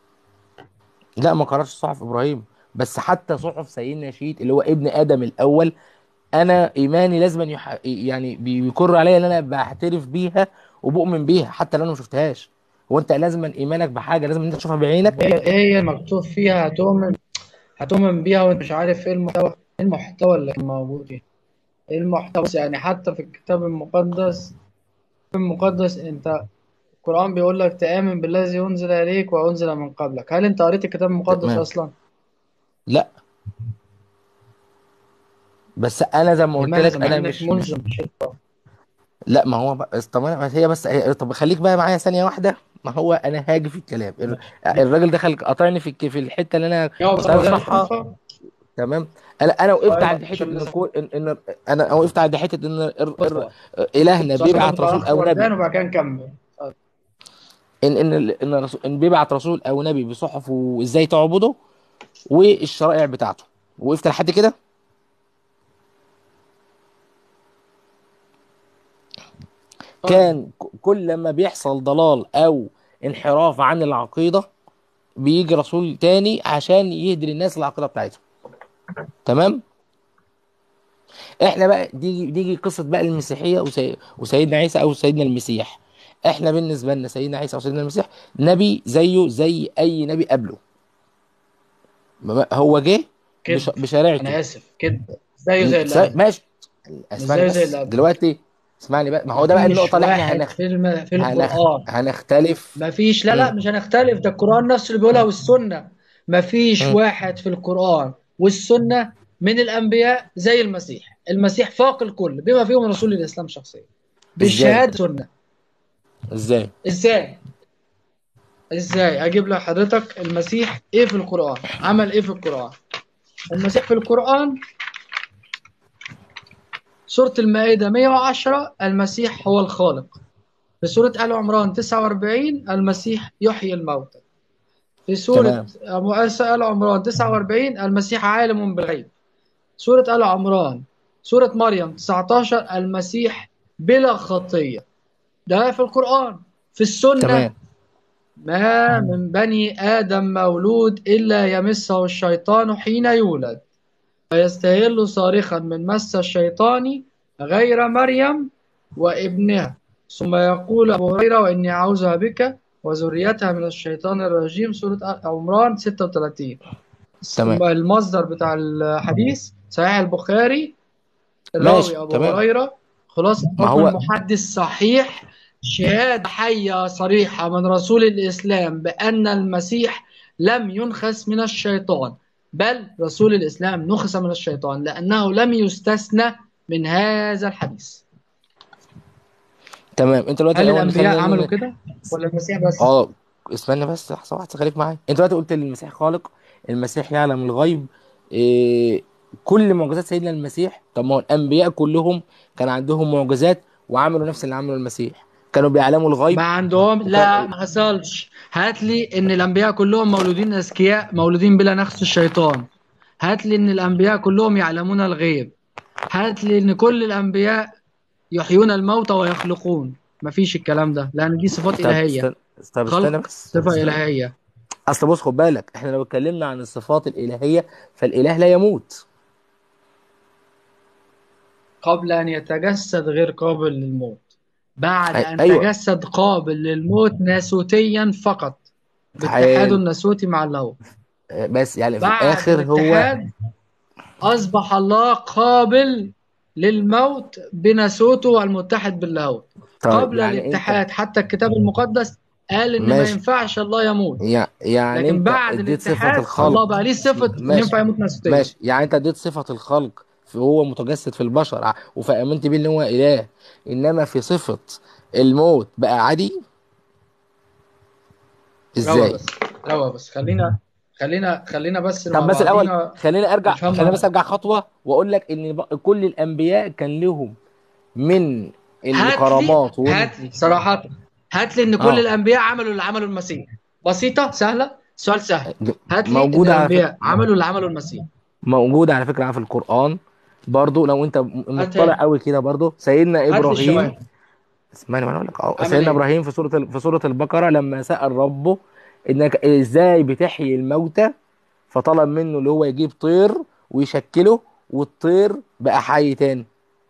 لا ما قراتش صحف ابراهيم بس حتى صحف سيدنا شيت اللي هو ابن ادم الاول انا ايماني لازم يح... يعني بيكر عليا ان انا بعترف بيها وبؤمن بيها حتى لو انا ما شفتهاش هو انت لازم ايمانك بحاجه لازم انت تشوفها بعينك هي هي مكتوب فيها هتؤمن هتؤمن بيها وأنت مش عارف إيه المحتوى إيه المحتوى اللي كان موجود فيه إيه المحتوى يعني حتى في الكتاب المقدس المقدس أنت القرآن بيقول لك تآمن بالذي أنزل إليك وأنزل من قبلك هل أنت قريت الكتاب المقدس تمام أصلا؟ لا بس انا زي ما قلت لماذا لك مع انا انك مش ملزم بالشرطة لا ما هو بقى طب أنا- هي بس هي طب خليك بقى معايا ثانيه واحده ما هو انا هاجي في الكلام الر- الراجل دخل قطعني في الك- في الحته اللي انا يا كنت عايز اشرحها تمام انا انا وقفت أيوة، عند حته عشان ان لسه- كل ان إن- انا وقفت عند حته ان الر- بص الر- بقى. الهنا بص، بيبعت عشان رسول او نبقى نبي وبعد كده نكمل ان ان ال- ان الرسول ان بيبعت رسول او نبي بصحف وازاي تعبده والشرائع بتاعته وقفت لحد كده كان ك- كل لما بيحصل ضلال او انحراف عن العقيده بيجي رسول تاني عشان يهدي للناس العقيده بتاعتهم تمام احنا بقى دي دي قصه بقى المسيحيه وسي... وسيدنا عيسى او سيدنا المسيح احنا بالنسبه لنا سيدنا عيسى او سيدنا المسيح نبي زيه زي اي نبي قبله ما- هو جه كده بش... بشريعته انا اسف كده زيه زي اللي سا- قبل. ماشي اسمعني زي بس اللي قبل. دلوقتي اسمعني بقى ما هو ده بقى مفيش النقطه اللي احنا واحد هنخ... في الم... في هنخ... القرآن هنختلف مفيش لا لا مم. مش هنختلف ده القرآن نفسه اللي بيقولها والسنة مفيش مم. واحد في القرآن والسنة من الأنبياء زي المسيح المسيح فاق الكل بما فيهم رسول الإسلام شخصيا بالشهادة سنة ازاي ازاي ازاي اجيب لك حضرتك المسيح ايه في القرآن عمل ايه في القرآن المسيح في القرآن سورة المائدة 110 المسيح هو الخالق في سورة آل عمران 49 المسيح يحيي الموتى في سورة مؤسسة آل عمران 49 المسيح عالم بالغيب سورة آل عمران سورة مريم 19 المسيح بلا خطية ده في القرآن في السنة تمام ما من بني آدم مولود إلا يمسه الشيطان حين يولد فيستهل صارخا من مس الشيطان غير مريم وابنها ثم يقول أبو هريرة وإني أعوذها بك وذريتها من الشيطان الرجيم سورة آل عمران 36 تمام. ثم المصدر بتاع الحديث صحيح البخاري ماشي، الراوي أبو تمام. هريرة خلاص ما حكم هو- المحدث صحيح شهادة حية صريحة من رسول الإسلام بأن المسيح لم ينخس من الشيطان بل رسول الإسلام نخس من الشيطان لأنه لم يستثنى من هذا الحديث تمام انت دلوقتي هل الأول الأنبياء خلينا- عملوا كده ولا المسيح بس اه اسمعني بس لحظه واحده خليك معايا انت دلوقتي قلت ان المسيح خالق المسيح يعلم الغيب إيه كل معجزات سيدنا المسيح طب ما هو الانبياء كلهم كان عندهم معجزات وعملوا نفس اللي عمله المسيح كانوا بيعلموا الغيب ما عندهم لا ما حصلش هات لي ان الانبياء كلهم مولودين اذكياء مولودين بلا نخس الشيطان هات لي ان الانبياء كلهم يعلمون الغيب هات لي ان كل الانبياء يحيون الموتى ويخلقون مفيش الكلام ده لان دي صفات طب الهيه استنى طب خلق استنى بس طب صفه استنى. الهيه اصل بص خد بالك احنا لو اتكلمنا عن الصفات الالهيه فالاله لا يموت قبل ان يتجسد غير قابل للموت بعد أي- ان أيوة. تجسد قابل للموت ناسوتيا فقط حلو. باتحاده الناسوتي مع اللاهوت آه، بس يعني في بعد الاخر هو الاتحاد أصبح الله قابل للموت بناسوته المتحد باللاهوت طيب قبل يعني الاتحاد حتى الكتاب المقدس قال إن ما ماشي. ينفعش الله يموت انت يع- يعني لكن انت بعد اديت صفه الاتحاد الخلق الله بقى ليه صفة إن ماشي. ينفع يموت ناسوتيا ماشي يعني انت اديت صفة الخلق فهو متجسد في البشر ع- وفآمنت بيه ان هو اله انما في صفة الموت بقى عادي روى ازاي بس روى بس خلينا خلينا خلينا بس طب مع بس الاول بعضينا خليني ارجع نفهمها. خليني بس ارجع خطوة واقول لك ان ب- كل الانبياء كان لهم من هات الكرامات لي وال- هات لي صراحة هات لي إن كل آه. الأنبياء عملوا اللي عمله المسيح بسيطة سهلة سؤال سهل هات لي إن موجودة على الأنبياء فكرة عملوا اللي عمله المسيح موجودة على فكرة في القرآن برضو لو انت م- مطلع هاتها. قوي كده برضو سيدنا هات لي ابراهيم الشواهد اسمعني ما انا اقول لك اهو عمل سيدنا إيه؟ ابراهيم في سوره ال- في سوره البقره لما سال ربه انك ازاي بتحيي الموتى فطلب منه اللي هو يجيب طير ويشكله والطير بقى حي تاني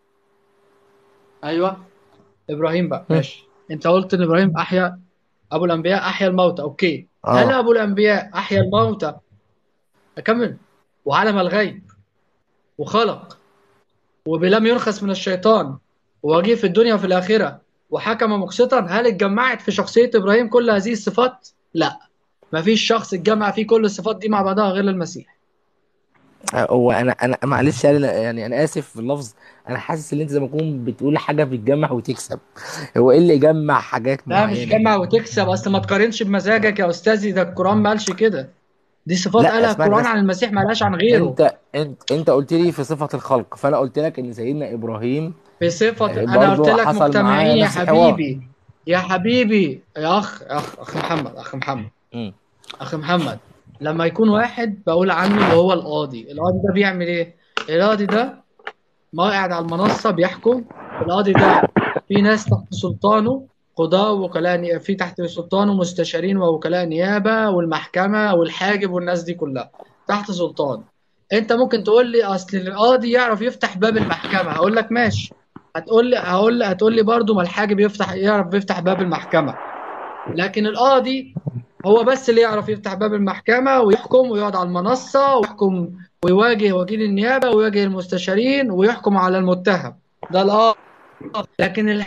ايوه ابراهيم بقى هم. ماشي انت قلت ان ابراهيم احيا ابو الانبياء احيا الموتى اوكي آه. هل ابو الانبياء احيا الموتى اكمل وعلم الغيب وخلق وبلم يرخص من الشيطان ووجيه في الدنيا وفي الاخره وحكم مقسطا هل اتجمعت في شخصيه ابراهيم كل هذه الصفات لا مفيش شخص اتجمع فيه كل الصفات دي مع بعضها غير المسيح هو انا انا معلش يعني انا يعني انا اسف في اللفظ انا حاسس ان انت زي ما تكون بتقول حاجه بتجمع وتكسب هو ايه اللي يجمع حاجات لا مش معينه جمع وتكسب اصل ما تقارنش بمزاجك يا استاذي ده القران ما قالش كده دي صفات لا قالها اسمعني القران بس عن المسيح ما قالهاش عن غيره انت انت انت قلت لي في صفه الخلق فانا قلت لك ان سيدنا ابراهيم بصفه آه، انا قلت برضو لك حصل معاه مجتمعين يا نفس الحوار حبيبي يا حبيبي يا اخ اخ اخ محمد اخ محمد مم. اخ محمد لما يكون واحد بقول عنه اللي هو القاضي القاضي ده بيعمل ايه القاضي ده ما قاعد على المنصه بيحكم القاضي ده في ناس تحت سلطانه قضاة ووكلاء ني- في تحت سلطانه مستشارين ووكلاء نيابة والمحكمة والحاجب والناس دي كلها تحت سلطان انت ممكن تقول لي اصل القاضي يعرف يفتح باب المحكمة هقول لك ماشي هتقول لي هقول لي هتقول لي برضه ما الحاجب يفتح يعرف يفتح باب المحكمة لكن القاضي هو بس اللي يعرف يفتح باب المحكمة ويحكم ويقعد على المنصة ويحكم ويواجه وكيل النيابة ويواجه المستشارين ويحكم على المتهم ده القاضي لكن ال-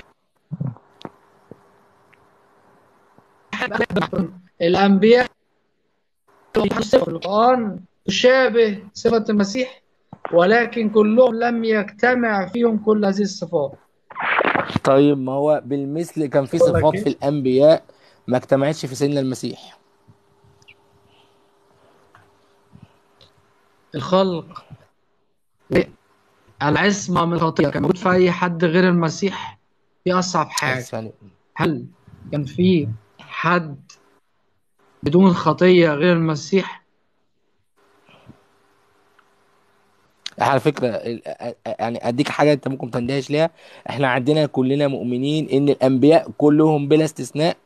الأنبياء صفة في القرآن تشابه صفة المسيح ولكن كلهم لم يجتمع فيهم كل هذه الصفات طيب ما هو بالمثل كان في أقول لك صفات إيه؟ في الانبياء ما اجتمعتش في سيدنا المسيح الخلق العصمة من الخطيئة كان موجود في أي حد غير المسيح دي أصعب حاجة بس يعني هل كان في حد بدون خطية غير المسيح على فكرة ال- أ- أ- يعني اديك حاجة انت ممكن تندهش ليها احنا عندنا كلنا مؤمنين ان الانبياء كلهم بلا استثناء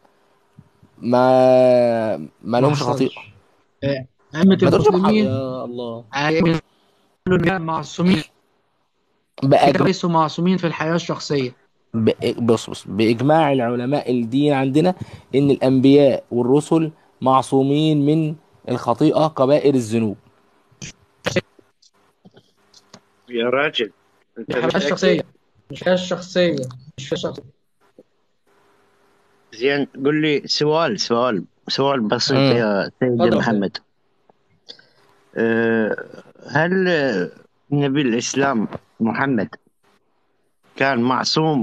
ما ما ما لهمش خطيئة حصلش آه، أئمة ما تقولش بح- المسلمين يا الله يقولوا إن معصومين بأجمع ليسوا معصومين في الحياة الشخصية ب- بص بص بإجماع العلماء الدين عندنا إن الأنبياء والرسل معصومين من الخطيئة كبائر الذنوب يا راجل انت دي حياة متأكد الشخصية مش حياة الشخصية مش حياة الشخصية زين قل لي سؤال سؤال سؤال بسيط مم. يا سيدي اتفضل يا محمد أه، هل أه، نبي الإسلام محمد كان معصوم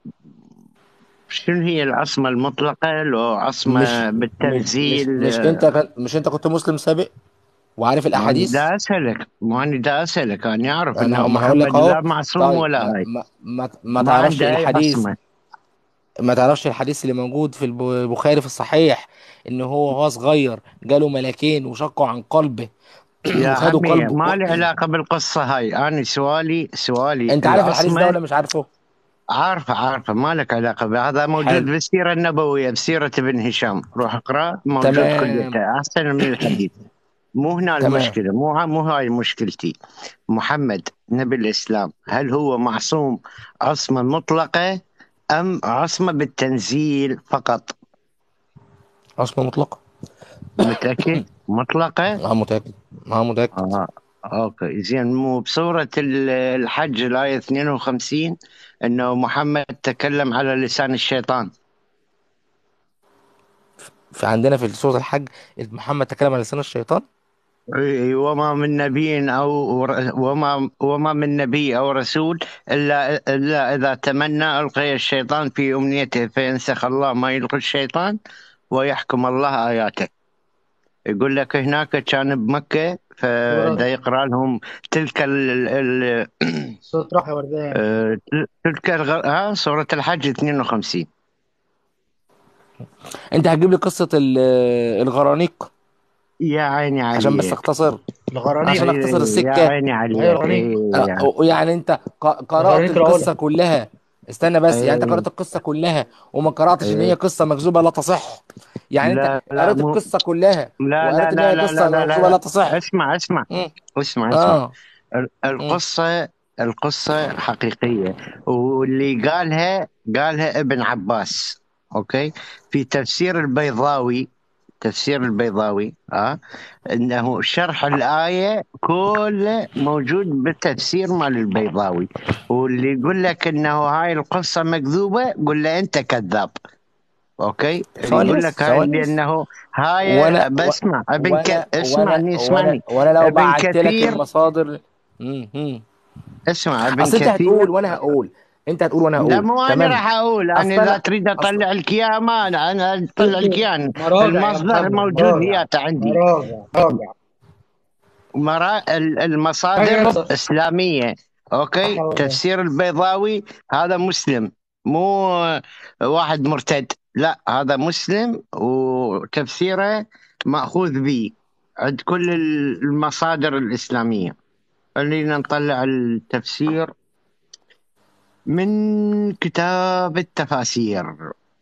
شنو هي العصمة المطلقة لو مش عصمة مش مش بالتنزيل مش أه، أنت كان مش أنت كنت مسلم سابق وعارف ما أنا الأحاديث دا أسألك ما أنا دا أسألك أنا أعرف أنا أنه ما هقول لك محمد لا أهو معصوم طيب ولا ما هاي ما ما, ما ما تعرفش عنده أي الحديث عصمة ما تعرفش الحديث اللي موجود في الب- البخاري في الصحيح إن هو وهو صغير جاله ملكين وشقوا عن قلبه يا وخدوا عمي قلبه ما لي علاقة بالقصة هاي أنا سؤالي سؤالي أنت عارف الحديث ده العصمة ولا مش عارفه؟ عارفة عارفة ما لك علاقة بهذا موجود حلو بالسيرة النبوية بسيرة ابن هشام روح اقرأ موجود تمام كليته أحسن من الحديث مو هنا تمام المشكلة مو مو هاي مشكلتي محمد نبي الإسلام هل هو معصوم عصمة مطلقة أم عصمة بالتنزيل فقط عصمة مطلقة متأكد مطلقة اه متأكد اه متأكد آه. اوكي زين مو بصورة ال- الحج الآية 52 انه محمد تكلم على لسان الشيطان في عندنا في سورة الحج محمد تكلم على لسان الشيطان إي- وما من نبي او ر- وما وما من نبي او رسول الا الا اذا تمنى القي الشيطان في امنيته فينسخ الله ما يلقي الشيطان ويحكم الله اياته يقول لك هناك كان بمكه فدا يقرا لهم تلك ال ال سورة راحة يا وردان آه، تلك الغ... ها سوره الحج 52 انت هتجيب لي قصة ال- الغرانيق يا عيني عشان بس عليك اختصر الغرانيق عشان اختصر يا السكة عيني ما هي عليك الغرانيق إيه آه، يعني. يعني انت ق- قرأت الغرانيق العلا القصة كلها استنى بس يعني انت إيه. قرأت القصة كلها وما قرأتش ان هي إيه. قصة مكذوبة لا تصح يعني انت لا لا قرأت مو القصة كلها لا لا وقرأت ان لا هي لا قصة لا لا مكذوبة لا لا تصح اسمع اسمع مم. اسمع اسمع اه ال- مم. القصة القصة حقيقية واللي قالها قالها ابن عباس اوكي في تفسير البيضاوي تفسير البيضاوي اه انه شرح الآية كله موجود بالتفسير مال البيضاوي واللي يقول لك انه هاي القصة مكذوبة قل له انت كذاب اوكي ثواني يقول بس لك هاي ثواني بس لانه هاي وانا بسمع ابن وانا ك... وانا اسمعني وانا اسمعني وانا لو ابن بعت لك كثير المصادر مم، مم. اسمع ابن اصل انت كثير هتقول وانا هقول انت هتقول وانا لا هقول مو انا تمام راح اقول انا اصل اذا انا تريد اصل اطلع لك اياها ما انا انا اطلع لك اياها مراجع يا المصدر محمد موجود مراجع هياته عندي مراجع مراجع مرا... ال- راجع المصادر نصر اسلاميه اوكي صح تفسير البيضاوي هذا مسلم مو واحد مرتد لا هذا مسلم وتفسيره ماخوذ به عند كل المصادر الاسلاميه خلينا نطلع التفسير من كتاب التفاسير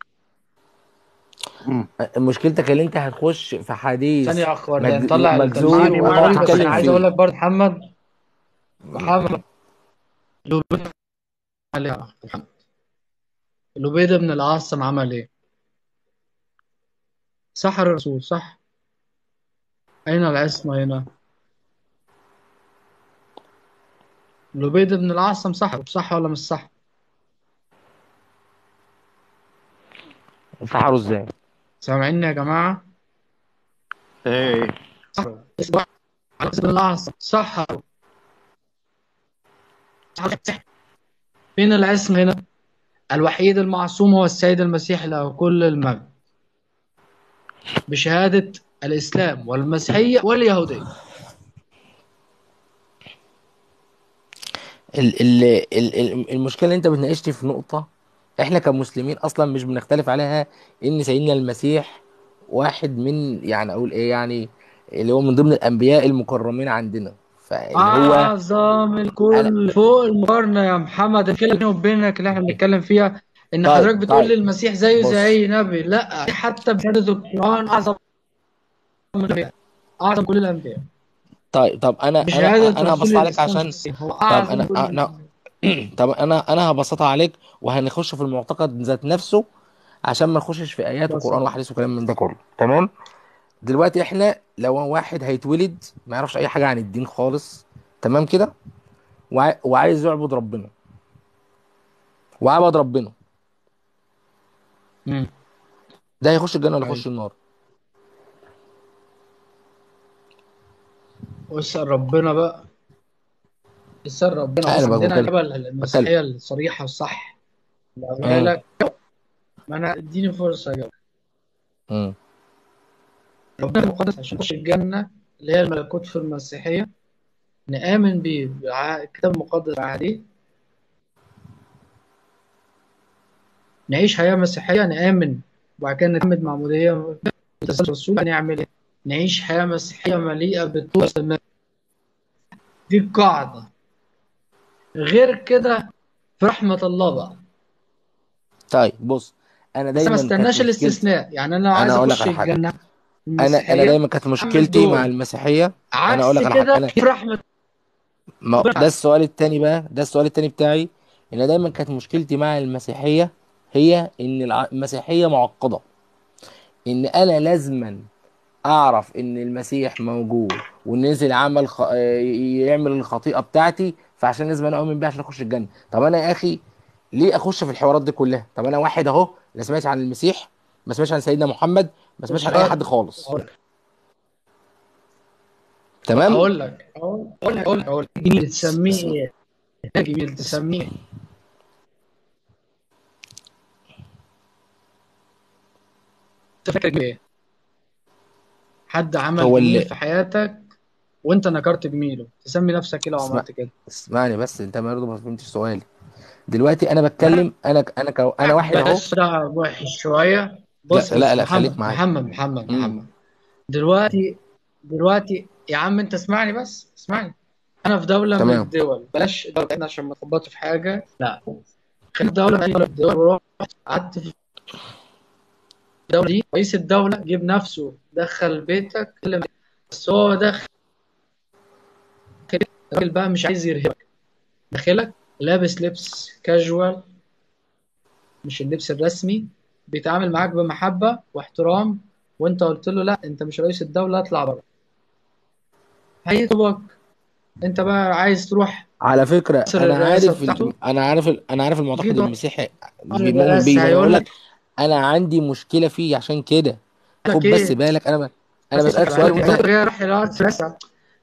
مم. مشكلتك اللي انت هتخش في حديث ثانية يا اخ وردان مج- طلع مجذور التفسير ماني وتقعد وقول بس تتكلم انا عايز فيه اقول لك برضه محمد محمد لبيد عليها محمد لبيد بن العاصم عمل ايه؟ سحر الرسول صح؟ أين العصمة هنا؟ لبيد بن العاصم سحر صح ولا مش صح؟ سحروا ازاي سامعيني يا جماعة؟ ايه سحر بن العاصم سحر فين العصم هنا؟ الوحيد المعصوم هو السيد المسيح له كل المجد بشهادة الإسلام والمسيحية واليهودية ال ال ال ال- المشكله اللي انت بتناقشني في نقطه احنا كمسلمين اصلا مش بنختلف عليها ان سيدنا المسيح واحد من يعني اقول ايه يعني اللي هو من ضمن الانبياء المكرمين عندنا فاللي هو أعظم انا الكل فوق المقارنة يا محمد الكلمة بيني وبينك اللي احنا بنتكلم فيها إن طيب حضرتك بتقول لي طيب المسيح زيه زي بص أي نبي لا حتى بشهادة القرآن أعظم من الأنبياء أعظم كل الأنبياء طيب طب انا انا بشهادة انا رسول هبص عليك الإسلام في عشان السيف هو طب أعظم انا كل انا الأنبياء طب انا انا هبسطها عليك وهنخش في المعتقد ذات نفسه عشان ما نخشش في ايات بس وقران وحديث وكلام من ده كله تمام دلوقتي احنا لو واحد هيتولد ما يعرفش اي حاجه عن الدين خالص تمام كده وع- وعايز يعبد ربنا وعبد ربنا مم. ده هيخش الجنه ولا أيوة يخش النار واسأل ربنا بقى اسأل ربنا انا بس بقى عندنا بتكلم الإجابة بتكلم المسيحية الصريحة الصح اللي هقولها امم لك ما أنا اديني فرصة أجاوب امم ربنا المقدس عشان نخش الجنة اللي هي الملكوت في المسيحية نآمن بيه بالع- الكتاب المقدس بعديه نعيش حياة مسيحية نآمن وبعد كده نكمل معمودية تسلسل الرسول نعمل ايه؟ نعيش حياة مسيحية مليئة بالطول والسلام دي القاعدة غير كده في رحمة الله بقى طيب بص انا بس ما دايما كانت استناش مشكلتي الاستثناء يعني انا لو انا عايز اقول لك اخش على حاجه الجنة انا انا المسيحية دايما كانت اعمل مشكلتي مع دول المسيحيه انا اقول عكس لك على حاجه كده انا في رحمة ما ربنا ده السؤال التاني بقى ده السؤال التاني بتاعي ان دايما كانت مشكلتي مع المسيحيه هي ان الع- المسيحيه معقده ان انا لازما اعرف ان المسيح موجود ونزل عمل خ... آه، يعمل الخطيئه بتاعتي فعشان لازم انا اؤمن بيها عشان اخش الجنه طب انا يا اخي ليه اخش في الحوارات دي كلها طب انا واحد اهو لا سمعتش عن المسيح ما سمعتش عن سيدنا محمد ما سمعتش عن اي حد خالص اقول لك تمام اقول لك اقول لك اقول لك اقول لك جميل تسميه ايه؟ جميل تسميه انت فاكر ايه؟ حد عمل هو جميل اللي في حياتك وانت نكرت جميله تسمي نفسك ايه لو اسمع عملت كده؟ اسمعني بس انت برضه ما فهمتش سؤالي دلوقتي انا بتكلم انا انا كو... انا واحد اهو بس ده وحش شويه لا بص لا بص لا خليك محمد معايا محمد محمد امم محمد دلوقتي دلوقتي يا عم انت اسمعني بس اسمعني انا في دوله من تمام الدول بلاش الدولة بتاعتنا عشان ما تخبطوا في حاجه لا خلينا في دوله من أي دولة من الدول ورحت قعدت في الدوله دي رئيس الدوله جيب نفسه دخل بيتك كلم بس هو داخل الراجل بقى مش عايز يرهبك داخلك لابس لبس كاجوال مش اللبس الرسمي بيتعامل معاك بمحبة واحترام وانت قلت له لا انت مش رئيس الدولة اطلع بره هيطلبك انت بقى عايز تروح على فكرة مصر انا الرئاسة عارف ال... بتاعته انا عارف ال... انا عارف في المعتقد دور المسيحي مصر بيؤمن الرئاسة بيه ما انا هيقول بقول لك لك انا عندي مشكله فيه عشان كده لك خد بس ايه بالك انا ب... انا بس بسالك سؤال وانت رايح راس راسع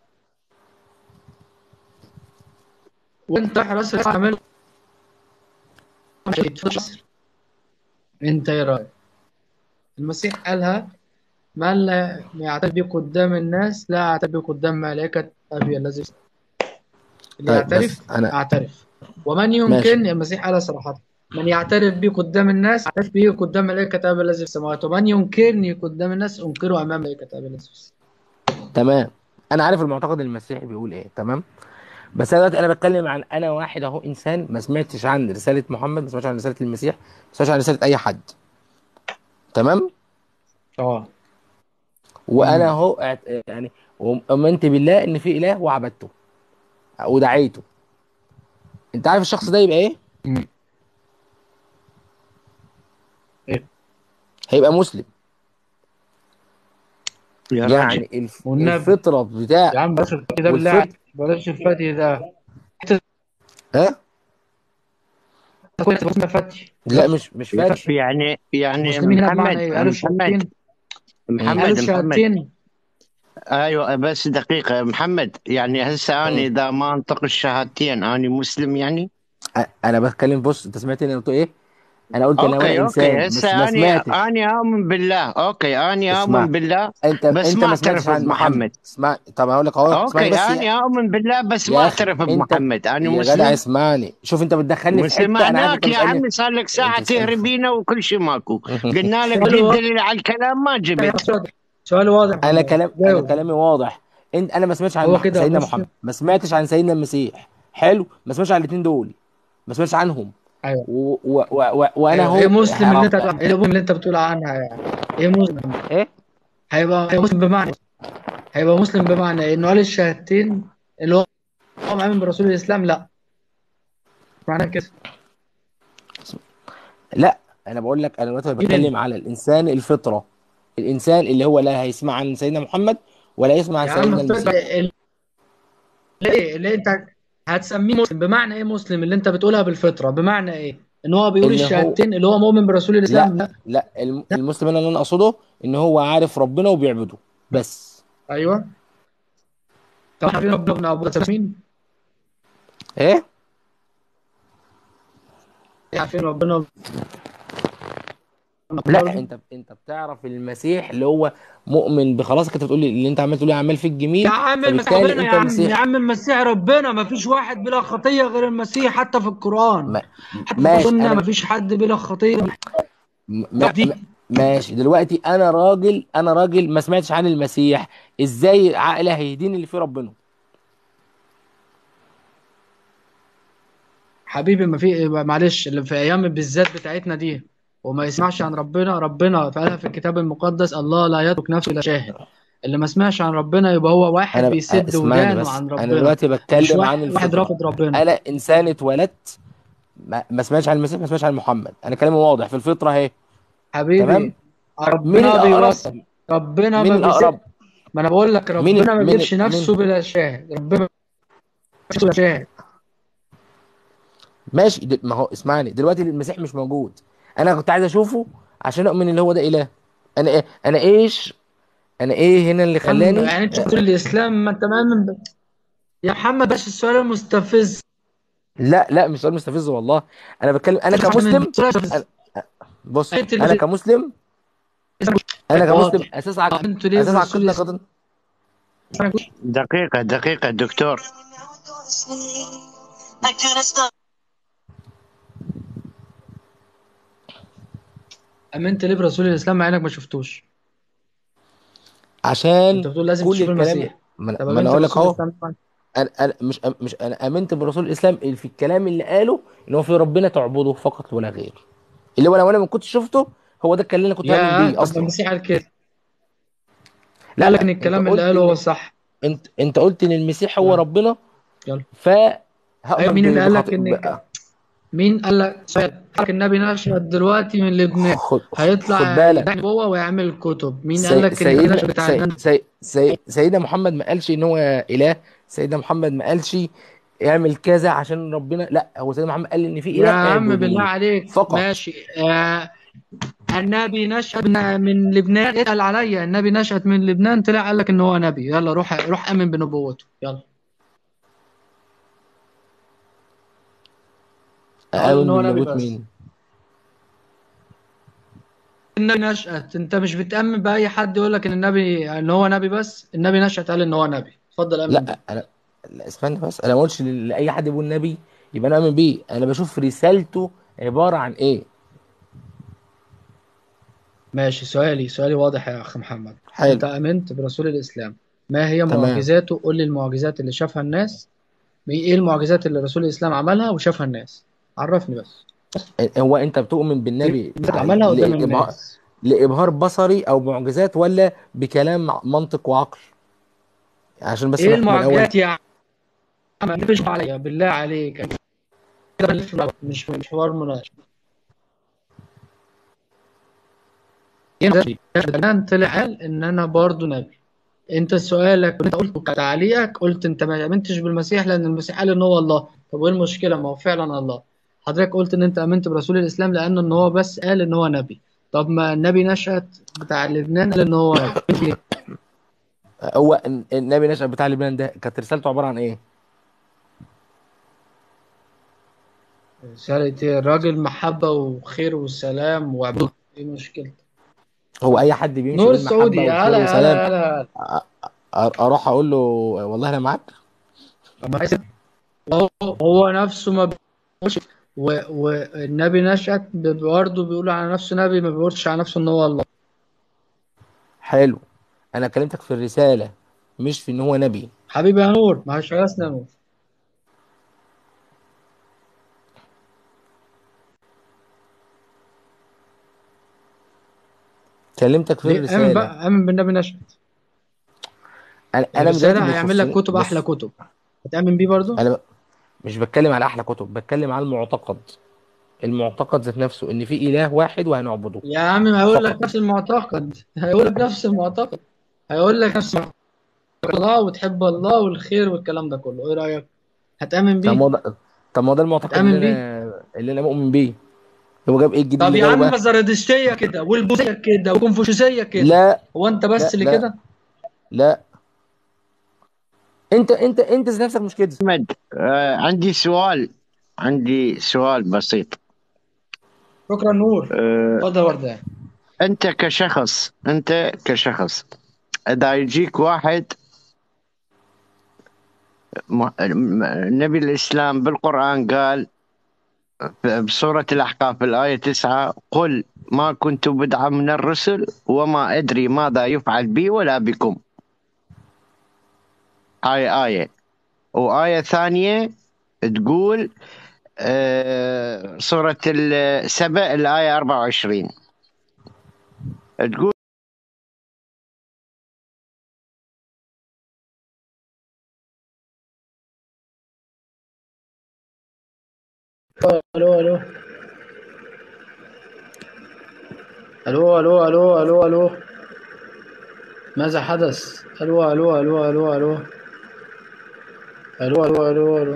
وانت رايح راس راسع عامل مش هيتفشل. انت ايه رايك المسيح قالها من لا يعترف بي قدام الناس لا يعترف بي قدام ملائكة أبي الذي في السماء. اللي طيب بس يعترف انا اعترف ومن ماشي يمكن المسيح قال صراحة من يعترف بي قدام الناس يعترف بي قدام ملائكة أبي الذي في السماوات ومن ينكرني قدام الناس أنكره أمام ملائكة أبي الذي في السماوات تمام انا عارف المعتقد المسيحي بيقول ايه تمام بس انا دلوقتي انا بتكلم عن انا واحد اهو انسان ما سمعتش عن رساله محمد ما سمعتش عن رساله المسيح ما سمعتش عن رساله اي حد تمام اه وانا امم اهو اعت- يعني امنت بالله ان في اله وعبدته ودعيته انت عارف الشخص ده يبقى ايه أمم. ايه هيبقى مسلم يا راجل يعني الف... والنبي الفطره بتاع يا عم بلاش الفتي ده بالله والفط عليك بلاش الفتي ده ها كنت بسمع فتي لا مش مش فاتح يعني يعني المسلمين هنا بمعنى محمد ايه؟ قالوا محمد الشهادتين مم. قالوا محمد محمد الشهادتين ايوه بس دقيقة محمد يعني هسه انا مم. اذا ما انطق الشهادتين انا مسلم يعني أ- انا بتكلم بص انت سمعت انا قلت ايه انا قلت انا وانا اوكي اوكي انسان مش هسه ما اني سمعتش اني اؤمن بالله اوكي اني اؤمن اسمع بالله انت بس انت ما ما سمعتش اعترف عن محمد بمحمد اسمع طب هقول لك اهو اسمعني اوكي بس اني يا, اؤمن بالله بس ما يا اخي اعترف انت بمحمد انا يا جدع مسلم اسمعني شوف انت بتدخلني في حته انا عارف وسمعناك انت يا بتسالني عمي صار لك ساعة انت تسالني تهربينا وكل شيء ماكو قلنا لك سؤال جيب واضح دليل على الكلام ما جبت سؤال واضح انا والله كلام انا جاوب كلامي واضح انت انا ما سمعتش عن هو مح... كده سيدنا مسلم محمد ما سمعتش عن سيدنا المسيح حلو ما سمعتش عن الاثنين دول ما سمعتش عنهم ايوه و... و... و... و... وانا ايوه ايه اهو مسلم اللي انت هرب... ايه الأمور اللي انت بتقول عنها يعني ايه مسلم ايه هيبقى هيبقى مسلم بمعنى هيبقى مسلم بمعنى انه قال الشهادتين اللي هو هو مؤمن برسول الاسلام لا معناه كده لا انا بقول لك انا دلوقتي مين بتكلم على الانسان الفطره الانسان اللي هو لا هيسمع عن سيدنا محمد ولا يسمع عن يا عم سيدنا الفكرة المسيح ال- ليه ليه انت هتسميه مسلم بمعنى ايه مسلم اللي انت بتقولها بالفطره بمعنى ايه ان هو بيقول ان هو الشهادتين اللي هو مؤمن برسول لا الاسلام لا لا الم- المسلم اللي انا اقصده ان هو عارف ربنا وبيعبده بس ايوه طب احنا عارفين ربنا ابن ابو مين ايه عارفين ربنا لا انت انت بتعرف المسيح اللي هو مؤمن بخلاص انت بتقول لي اللي انت عمال تقول لي اعمال فيك جميل يا عم المسيح فبالتالي ربنا انت يا عم يا مسيح عم المسيح ربنا ما فيش واحد بلا خطيه غير المسيح حتى في القران ما حتى في ماشي السنه انا ما فيش حد بلا خطيه م- ما دي ما ماشي دلوقتي انا راجل انا راجل ما سمعتش عن المسيح ازاي عقلي هيهديني اللي فيه ربنا حبيبي ما في معلش اللي في ايام بالذات بتاعتنا دي وما يسمعش عن ربنا ربنا قالها في الكتاب المقدس الله لا يترك نفسه الا شاهد اللي ما سمعش عن ربنا يبقى هو واحد انا بيسد اسمعني ودانه بس عن انا ربنا دلوقتي مش بتكلم عن واحد واحد الفطره رافض ربنا انا انسان اتولدت ما, ما سمعتش عن المسيح ما سمعتش عن محمد انا كلامي واضح في الفطره اهي حبيبي تمام مين ربنا الاقرب بيوصل ربنا مين ما بيسيب الاقرب ما انا بقول لك مين ربنا ما مين بيسيبش مين نفسه بلا شاهد ربنا ما بيسيبش نفسه بلا شاهد ماشي د- ما هو اسمعني دلوقتي المسيح مش موجود انا كنت عايز اشوفه عشان اؤمن ان هو ده اله انا ايه انا ايش انا ايه هنا اللي يا عم خلاني يعني انت بتقول الاسلام ما انت مؤمن ب... يا محمد باش السؤال المستفز لا لا مش سؤال مستفز والله انا بتكلم انا انت كمسلم السؤال المستفز أنا بص انت انا اللي كمسلم انا كمسلم واضح اساس عق... انتوا ليه اساس الرسول عقيدتنا قد دقيقة دقيقة دكتور امنت ليه برسول الاسلام مع انك ما شفتوش عشان انت بتقول لازم كل تشوف الكلام المسيح ما أنا- طب ما انا امنت اقول لك برسول اهو الاسلام انا انا مش مش انا امنت برسول الاسلام اللي في الكلام اللي قاله ان هو في ربنا تعبده فقط ولا غير اللي هو لو انا ما كنتش شفته هو ده الكلام اللي انا كنت هؤمن يا بيه طب اصلا المسيح قال كده لا قال لك لا ان انت الكلام اللي قلت قاله هو ان صح انت انت قلت ان المسيح هو يلا ربنا يلا ف ايوه هؤمن مين اللي قال لك بخط... ان ب... مين قال لك سؤال قال لك النبي نشأت دلوقتي من لبنان خد خد هيطلع بالك يدعي نبوة ويعمل كتب مين قال سي... لك ان النبي سيدنا نشأت بتاع سي... النبي سي... سي... سيدنا محمد ما قالش ان هو اله سيدنا محمد ما قالش اعمل كذا عشان ربنا لا هو سيدنا محمد قال ان في يا اله عم بالله اعبدوه عليك فقط ماشي آه النبي نشأت من من لبنان اسأل عليا النبي نشأت من لبنان طلع قال لك ان هو نبي يلا روح روح امن بنبوته يلا قال إن هو اقول نبي نبوت بس. مين النبي نشأت انت مش بتأمن بأي حد يقول لك ان النبي ان هو نبي بس النبي نشأت قال ان هو نبي اتفضل امن بيه. لا انا لا اسمعني بس انا ما قلتش ل- لاي حد يقول نبي يبقى انا اؤمن بيه انا بشوف رسالته عباره عن ايه ماشي سؤالي سؤالي واضح يا اخ محمد حلو. انت امنت برسول الاسلام ما هي تمام. معجزاته قول لي المعجزات اللي شافها الناس ايه المعجزات اللي رسول الاسلام عملها وشافها الناس عرفني بس هو انت بتؤمن بالنبي انت عملها قدام لإبهار- الناس لابهار بصري او معجزات ولا بكلام منطق وعقل عشان بس ايه نحكم الاول المعجزات يا عم مش عليا بالله عليك كده بنلف الأول. مش مش حوار مناقشه الان طلع قال ان انا برضو نبي انت سؤالك انت قلت تعليقك قلت انت ما امنتش بالمسيح لان المسيح قال ان هو الله طب وايه المشكله ما هو فعلا الله حضرتك قلت ان انت امنت برسول الاسلام لانه ان هو بس قال ان هو نبي طب ما النبي نشأت بتاع لبنان قال ان هو نبي هو النبي نشأ بتاع لبنان ده كانت رسالته عباره عن ايه رسالة ايه الراجل محبة وخير وسلام وعبود ايه مشكلة هو اي حد بيمشي نور بالمحبه السعودي والخير هلا وسلام هلا هلا أ- اروح اقول له والله انا معاك هو هو نفسه ما بيقولش و- والنبي نشأت برضه بيقول على نفسه نبي ما بيقولش على نفسه ان هو الله حلو انا كلمتك في الرساله مش في ان هو نبي حبيبي يا نور ما هشغلنا يا نور كلمتك في ليه امن الرساله بقى امن بالنبي نشأت انا انا الرسالة دلوقتي هيعمل لك بيخصني كتب بص احلى كتب هتأمن بيه برضه انا ب- مش بتكلم على احلى كتب بتكلم على المعتقد المعتقد ذات نفسه ان في اله واحد وهنعبده يا عم ما هيقول لك فقط نفس المعتقد هيقول لك نفس المعتقد هيقول لك نفس المعتقد الله وتحب الله والخير والكلام ده كله ايه رأيك هتأمن طب بيه ما هو ده طب ما هو ده المعتقد هتأمن اللي بيه انا اللي انا مؤمن بيه هو جاب ايه الجديد طب اللي يا جابه عم بقى ما الزرادشتية كده والبوذية كده والكونفوشيوسية كده لا هو انت لا بس اللي لا كده لا انت انت انت ذات نفسك مش كده احمد آه عندي سؤال عندي سؤال بسيط شكرا نور آه اتفضل وردان انت كشخص انت كشخص اذا يجيك واحد م- م- نبي الاسلام بالقران قال بسوره الاحقاف الايه 9 قل ما كنت بدعا من الرسل وما ادري ماذا يفعل بي ولا بكم هاي ايه وايه ثانيه تقول آه، سوره السبع الايه 24 تقول الو الو الو الو الو الو الو ماذا حدث الو الو الو الو الو الو الو الو الو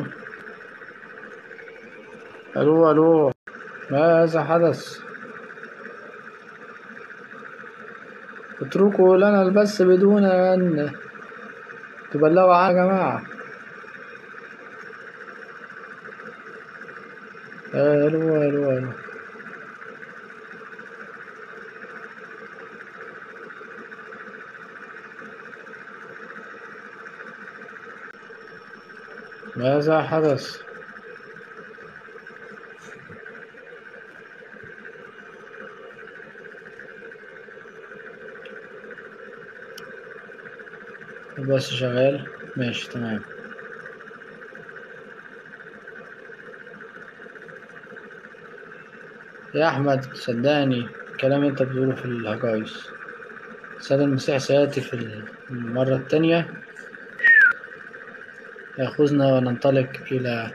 الو الو ماذا حدث اتركوا لنا البث بدون ان تبلغوا عنه يا جماعة الو الو الو ماذا حدث البث شغال ماشي تمام يا أحمد صدقني الكلام اللي أنت بتقوله في الهجايز السيد المسيح سيأتي في المرة التانية يأخذنا وننطلق إلى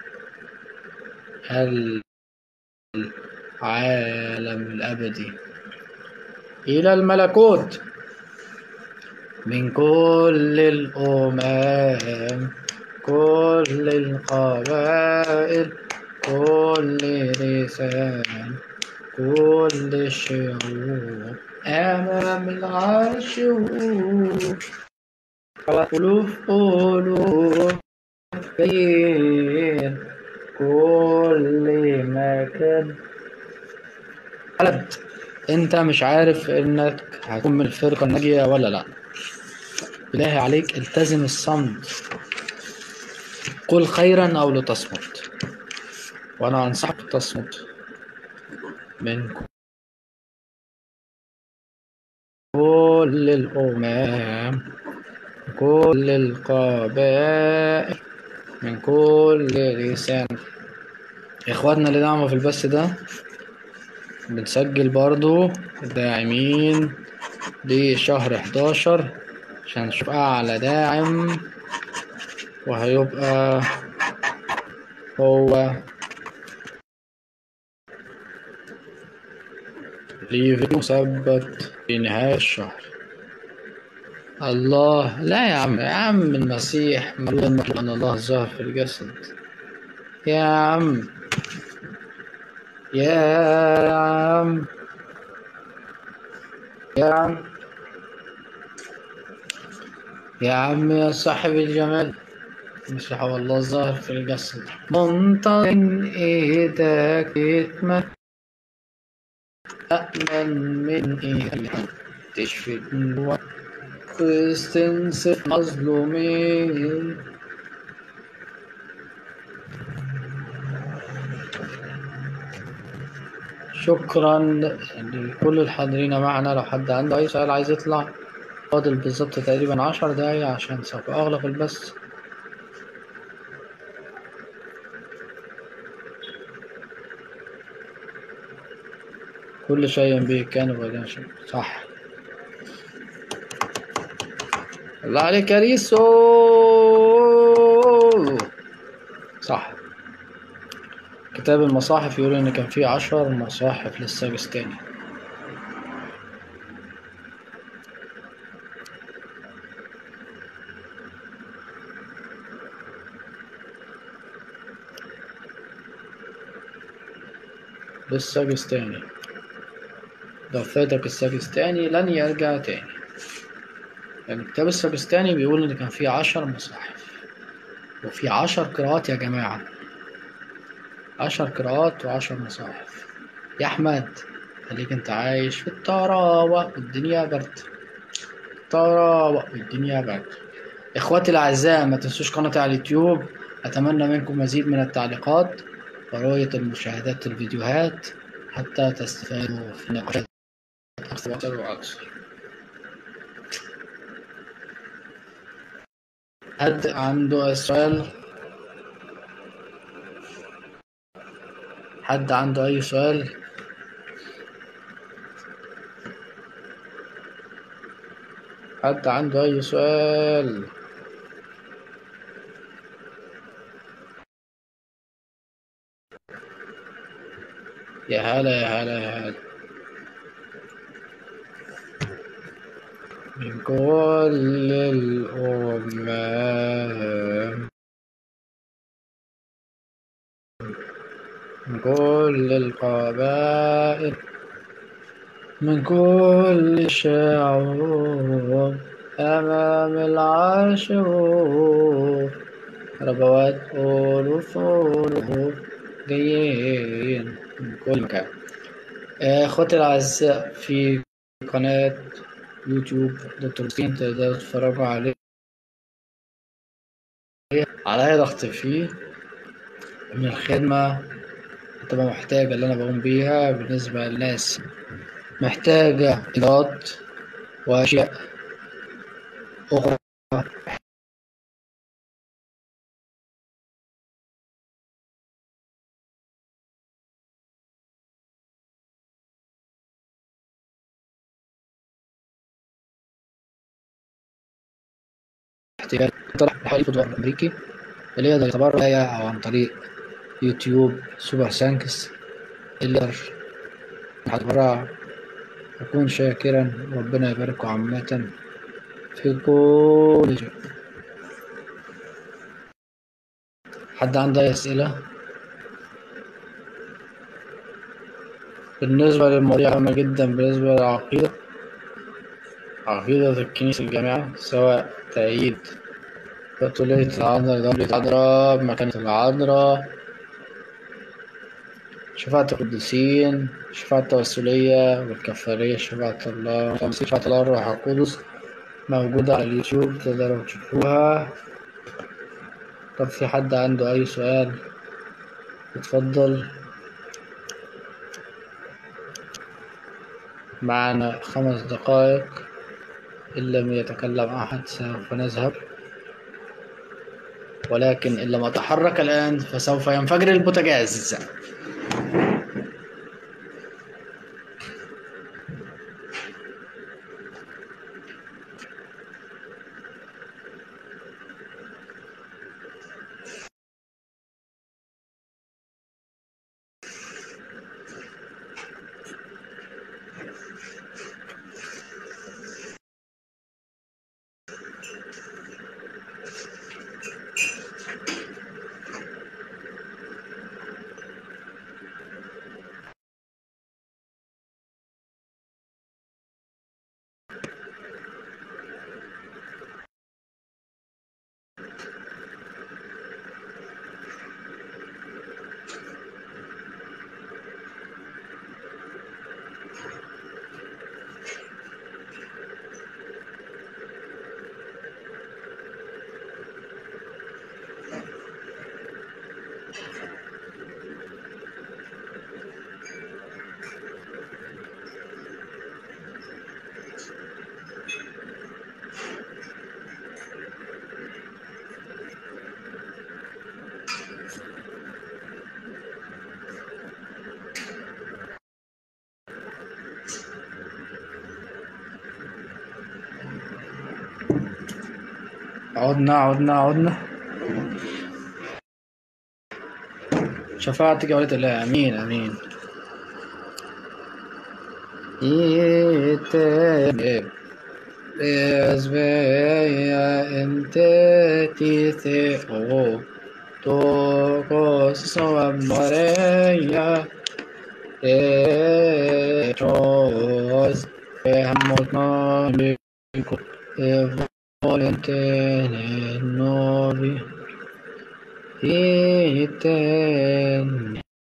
العالم الأبدي إلى الملكوت من كل الأمم كل القبائل كل لسان كل الشعوب أمام العرش ألوف ألوف غير كل مكان ولد انت مش عارف انك هتكون من الفرقة الناجية ولا لا بالله عليك التزم الصمت قل خيرا او لتصمت وانا انصحك تصمت من كل الامم كل القبائل من كل لسان اخواتنا اللي دعموا في البث ده بنسجل برضو الداعمين لشهر 11 عشان نشوف أعلى داعم وهيبقى هو ليفي مثبت في نهاية الشهر الله لا يا عم يا عم المسيح مريم أن الله ظهر في الجسد يا عم يا عم يا عم يا عم يا صاحب الجمال مش هو الله ظاهر في الجسد منطق ايدك يتمك أأمن من ايدك تشفي الدموع وتنصف مظلومين شكرا لكل الحاضرين معنا لو حد عنده أي سؤال عايز يطلع فاضل بالظبط تقريبا عشر دقايق عشان سوف أغلق البث كل شيء به كان وبعدين شيء صح الله عليك يا ريسو صح كتاب المصاحف يقول إن كان فيه عشر مصاحف للساجستاني للساجستاني لو فاتك الساجستاني لن يرجع تاني يعني كتاب الساجستاني بيقول إن كان فيه عشر مصاحف وفي عشر قراءات يا جماعة عشر قراءات وعشر مصاحف يا أحمد خليك أنت عايش في الطراوة والدنيا برد الطراوة والدنيا برد إخواتي الأعزاء ما تنسوش قناتي على اليوتيوب أتمنى منكم مزيد من التعليقات ورؤية المشاهدات الفيديوهات حتى تستفادوا في النقاشات أكثر وأكثر حد عنده سؤال حد عنده أي سؤال حد عنده أي سؤال يا هلا يا هلا يا هلا من كل الأمم من كل القبائل من كل الشعوب أمام العرش ربوات ألوف ألوف جايين من كل مكان اخواتي الاعزاء في قناة يوتيوب دكتور سين تقدروا تتفرجوا عليه عليا ضغط فيه من الخدمة هتبقى محتاجة اللي أنا بقوم بيها بالنسبة للناس محتاجة إدارات وأشياء أخرى احتياج طلع حوالي فوتبول أمريكي اللي يقدر يتبرع بيا أو عن طريق يوتيوب سوبر سانكس اللي يقدر يتبرع أكون شاكرا ربنا يباركه عامة في كل شيء حد عنده أي أسئلة؟ بالنسبة للمواضيع هامة جدا بالنسبة للعقيدة عقيدة الكنيسة الجامعة سواء تأييد بطولية العذراء دولة العذراء مكانة العذراء شفاعة القديسين شفاعة التوسلية والكفارية شفاعة الله شفاعة الله الروح القدس موجودة على اليوتيوب تقدروا تشوفوها طب في حد عنده أي سؤال اتفضل معنا خمس دقائق إن لم يتكلم أحد سوف نذهب ولكن إن لم أتحرك الآن فسوف ينفجر البوتاجاز عدنا عدنا عدنا شفاعة جولة الله أمين أمين يتنب Esvea ente tite o toko so amoreya e tros e hamot no mico e volente ne novi iten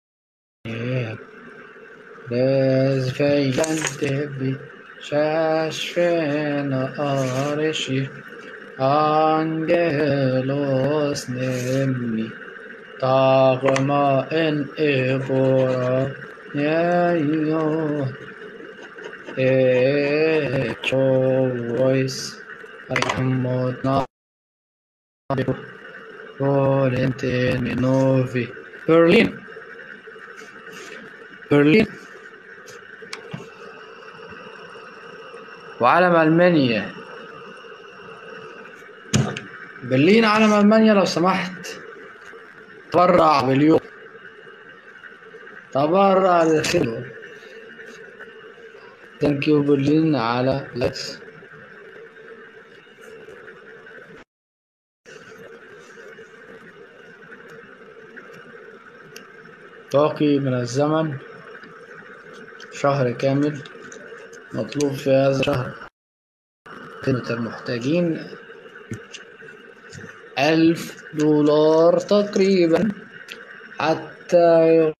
Desveillante bi Shashvena Arishi Angelos Nemi Tagma en Ebora Yayo E choice Amod na Volente Novi Berlin برلين وعلم ألمانيا برلين علم ألمانيا لو سمحت تبرع باليوم تبرع للخدمة ثانك يو برلين على لكس باقي من الزمن شهر كامل مطلوب في هذا الشهر خدمة المحتاجين ألف دولار تقريبا حتى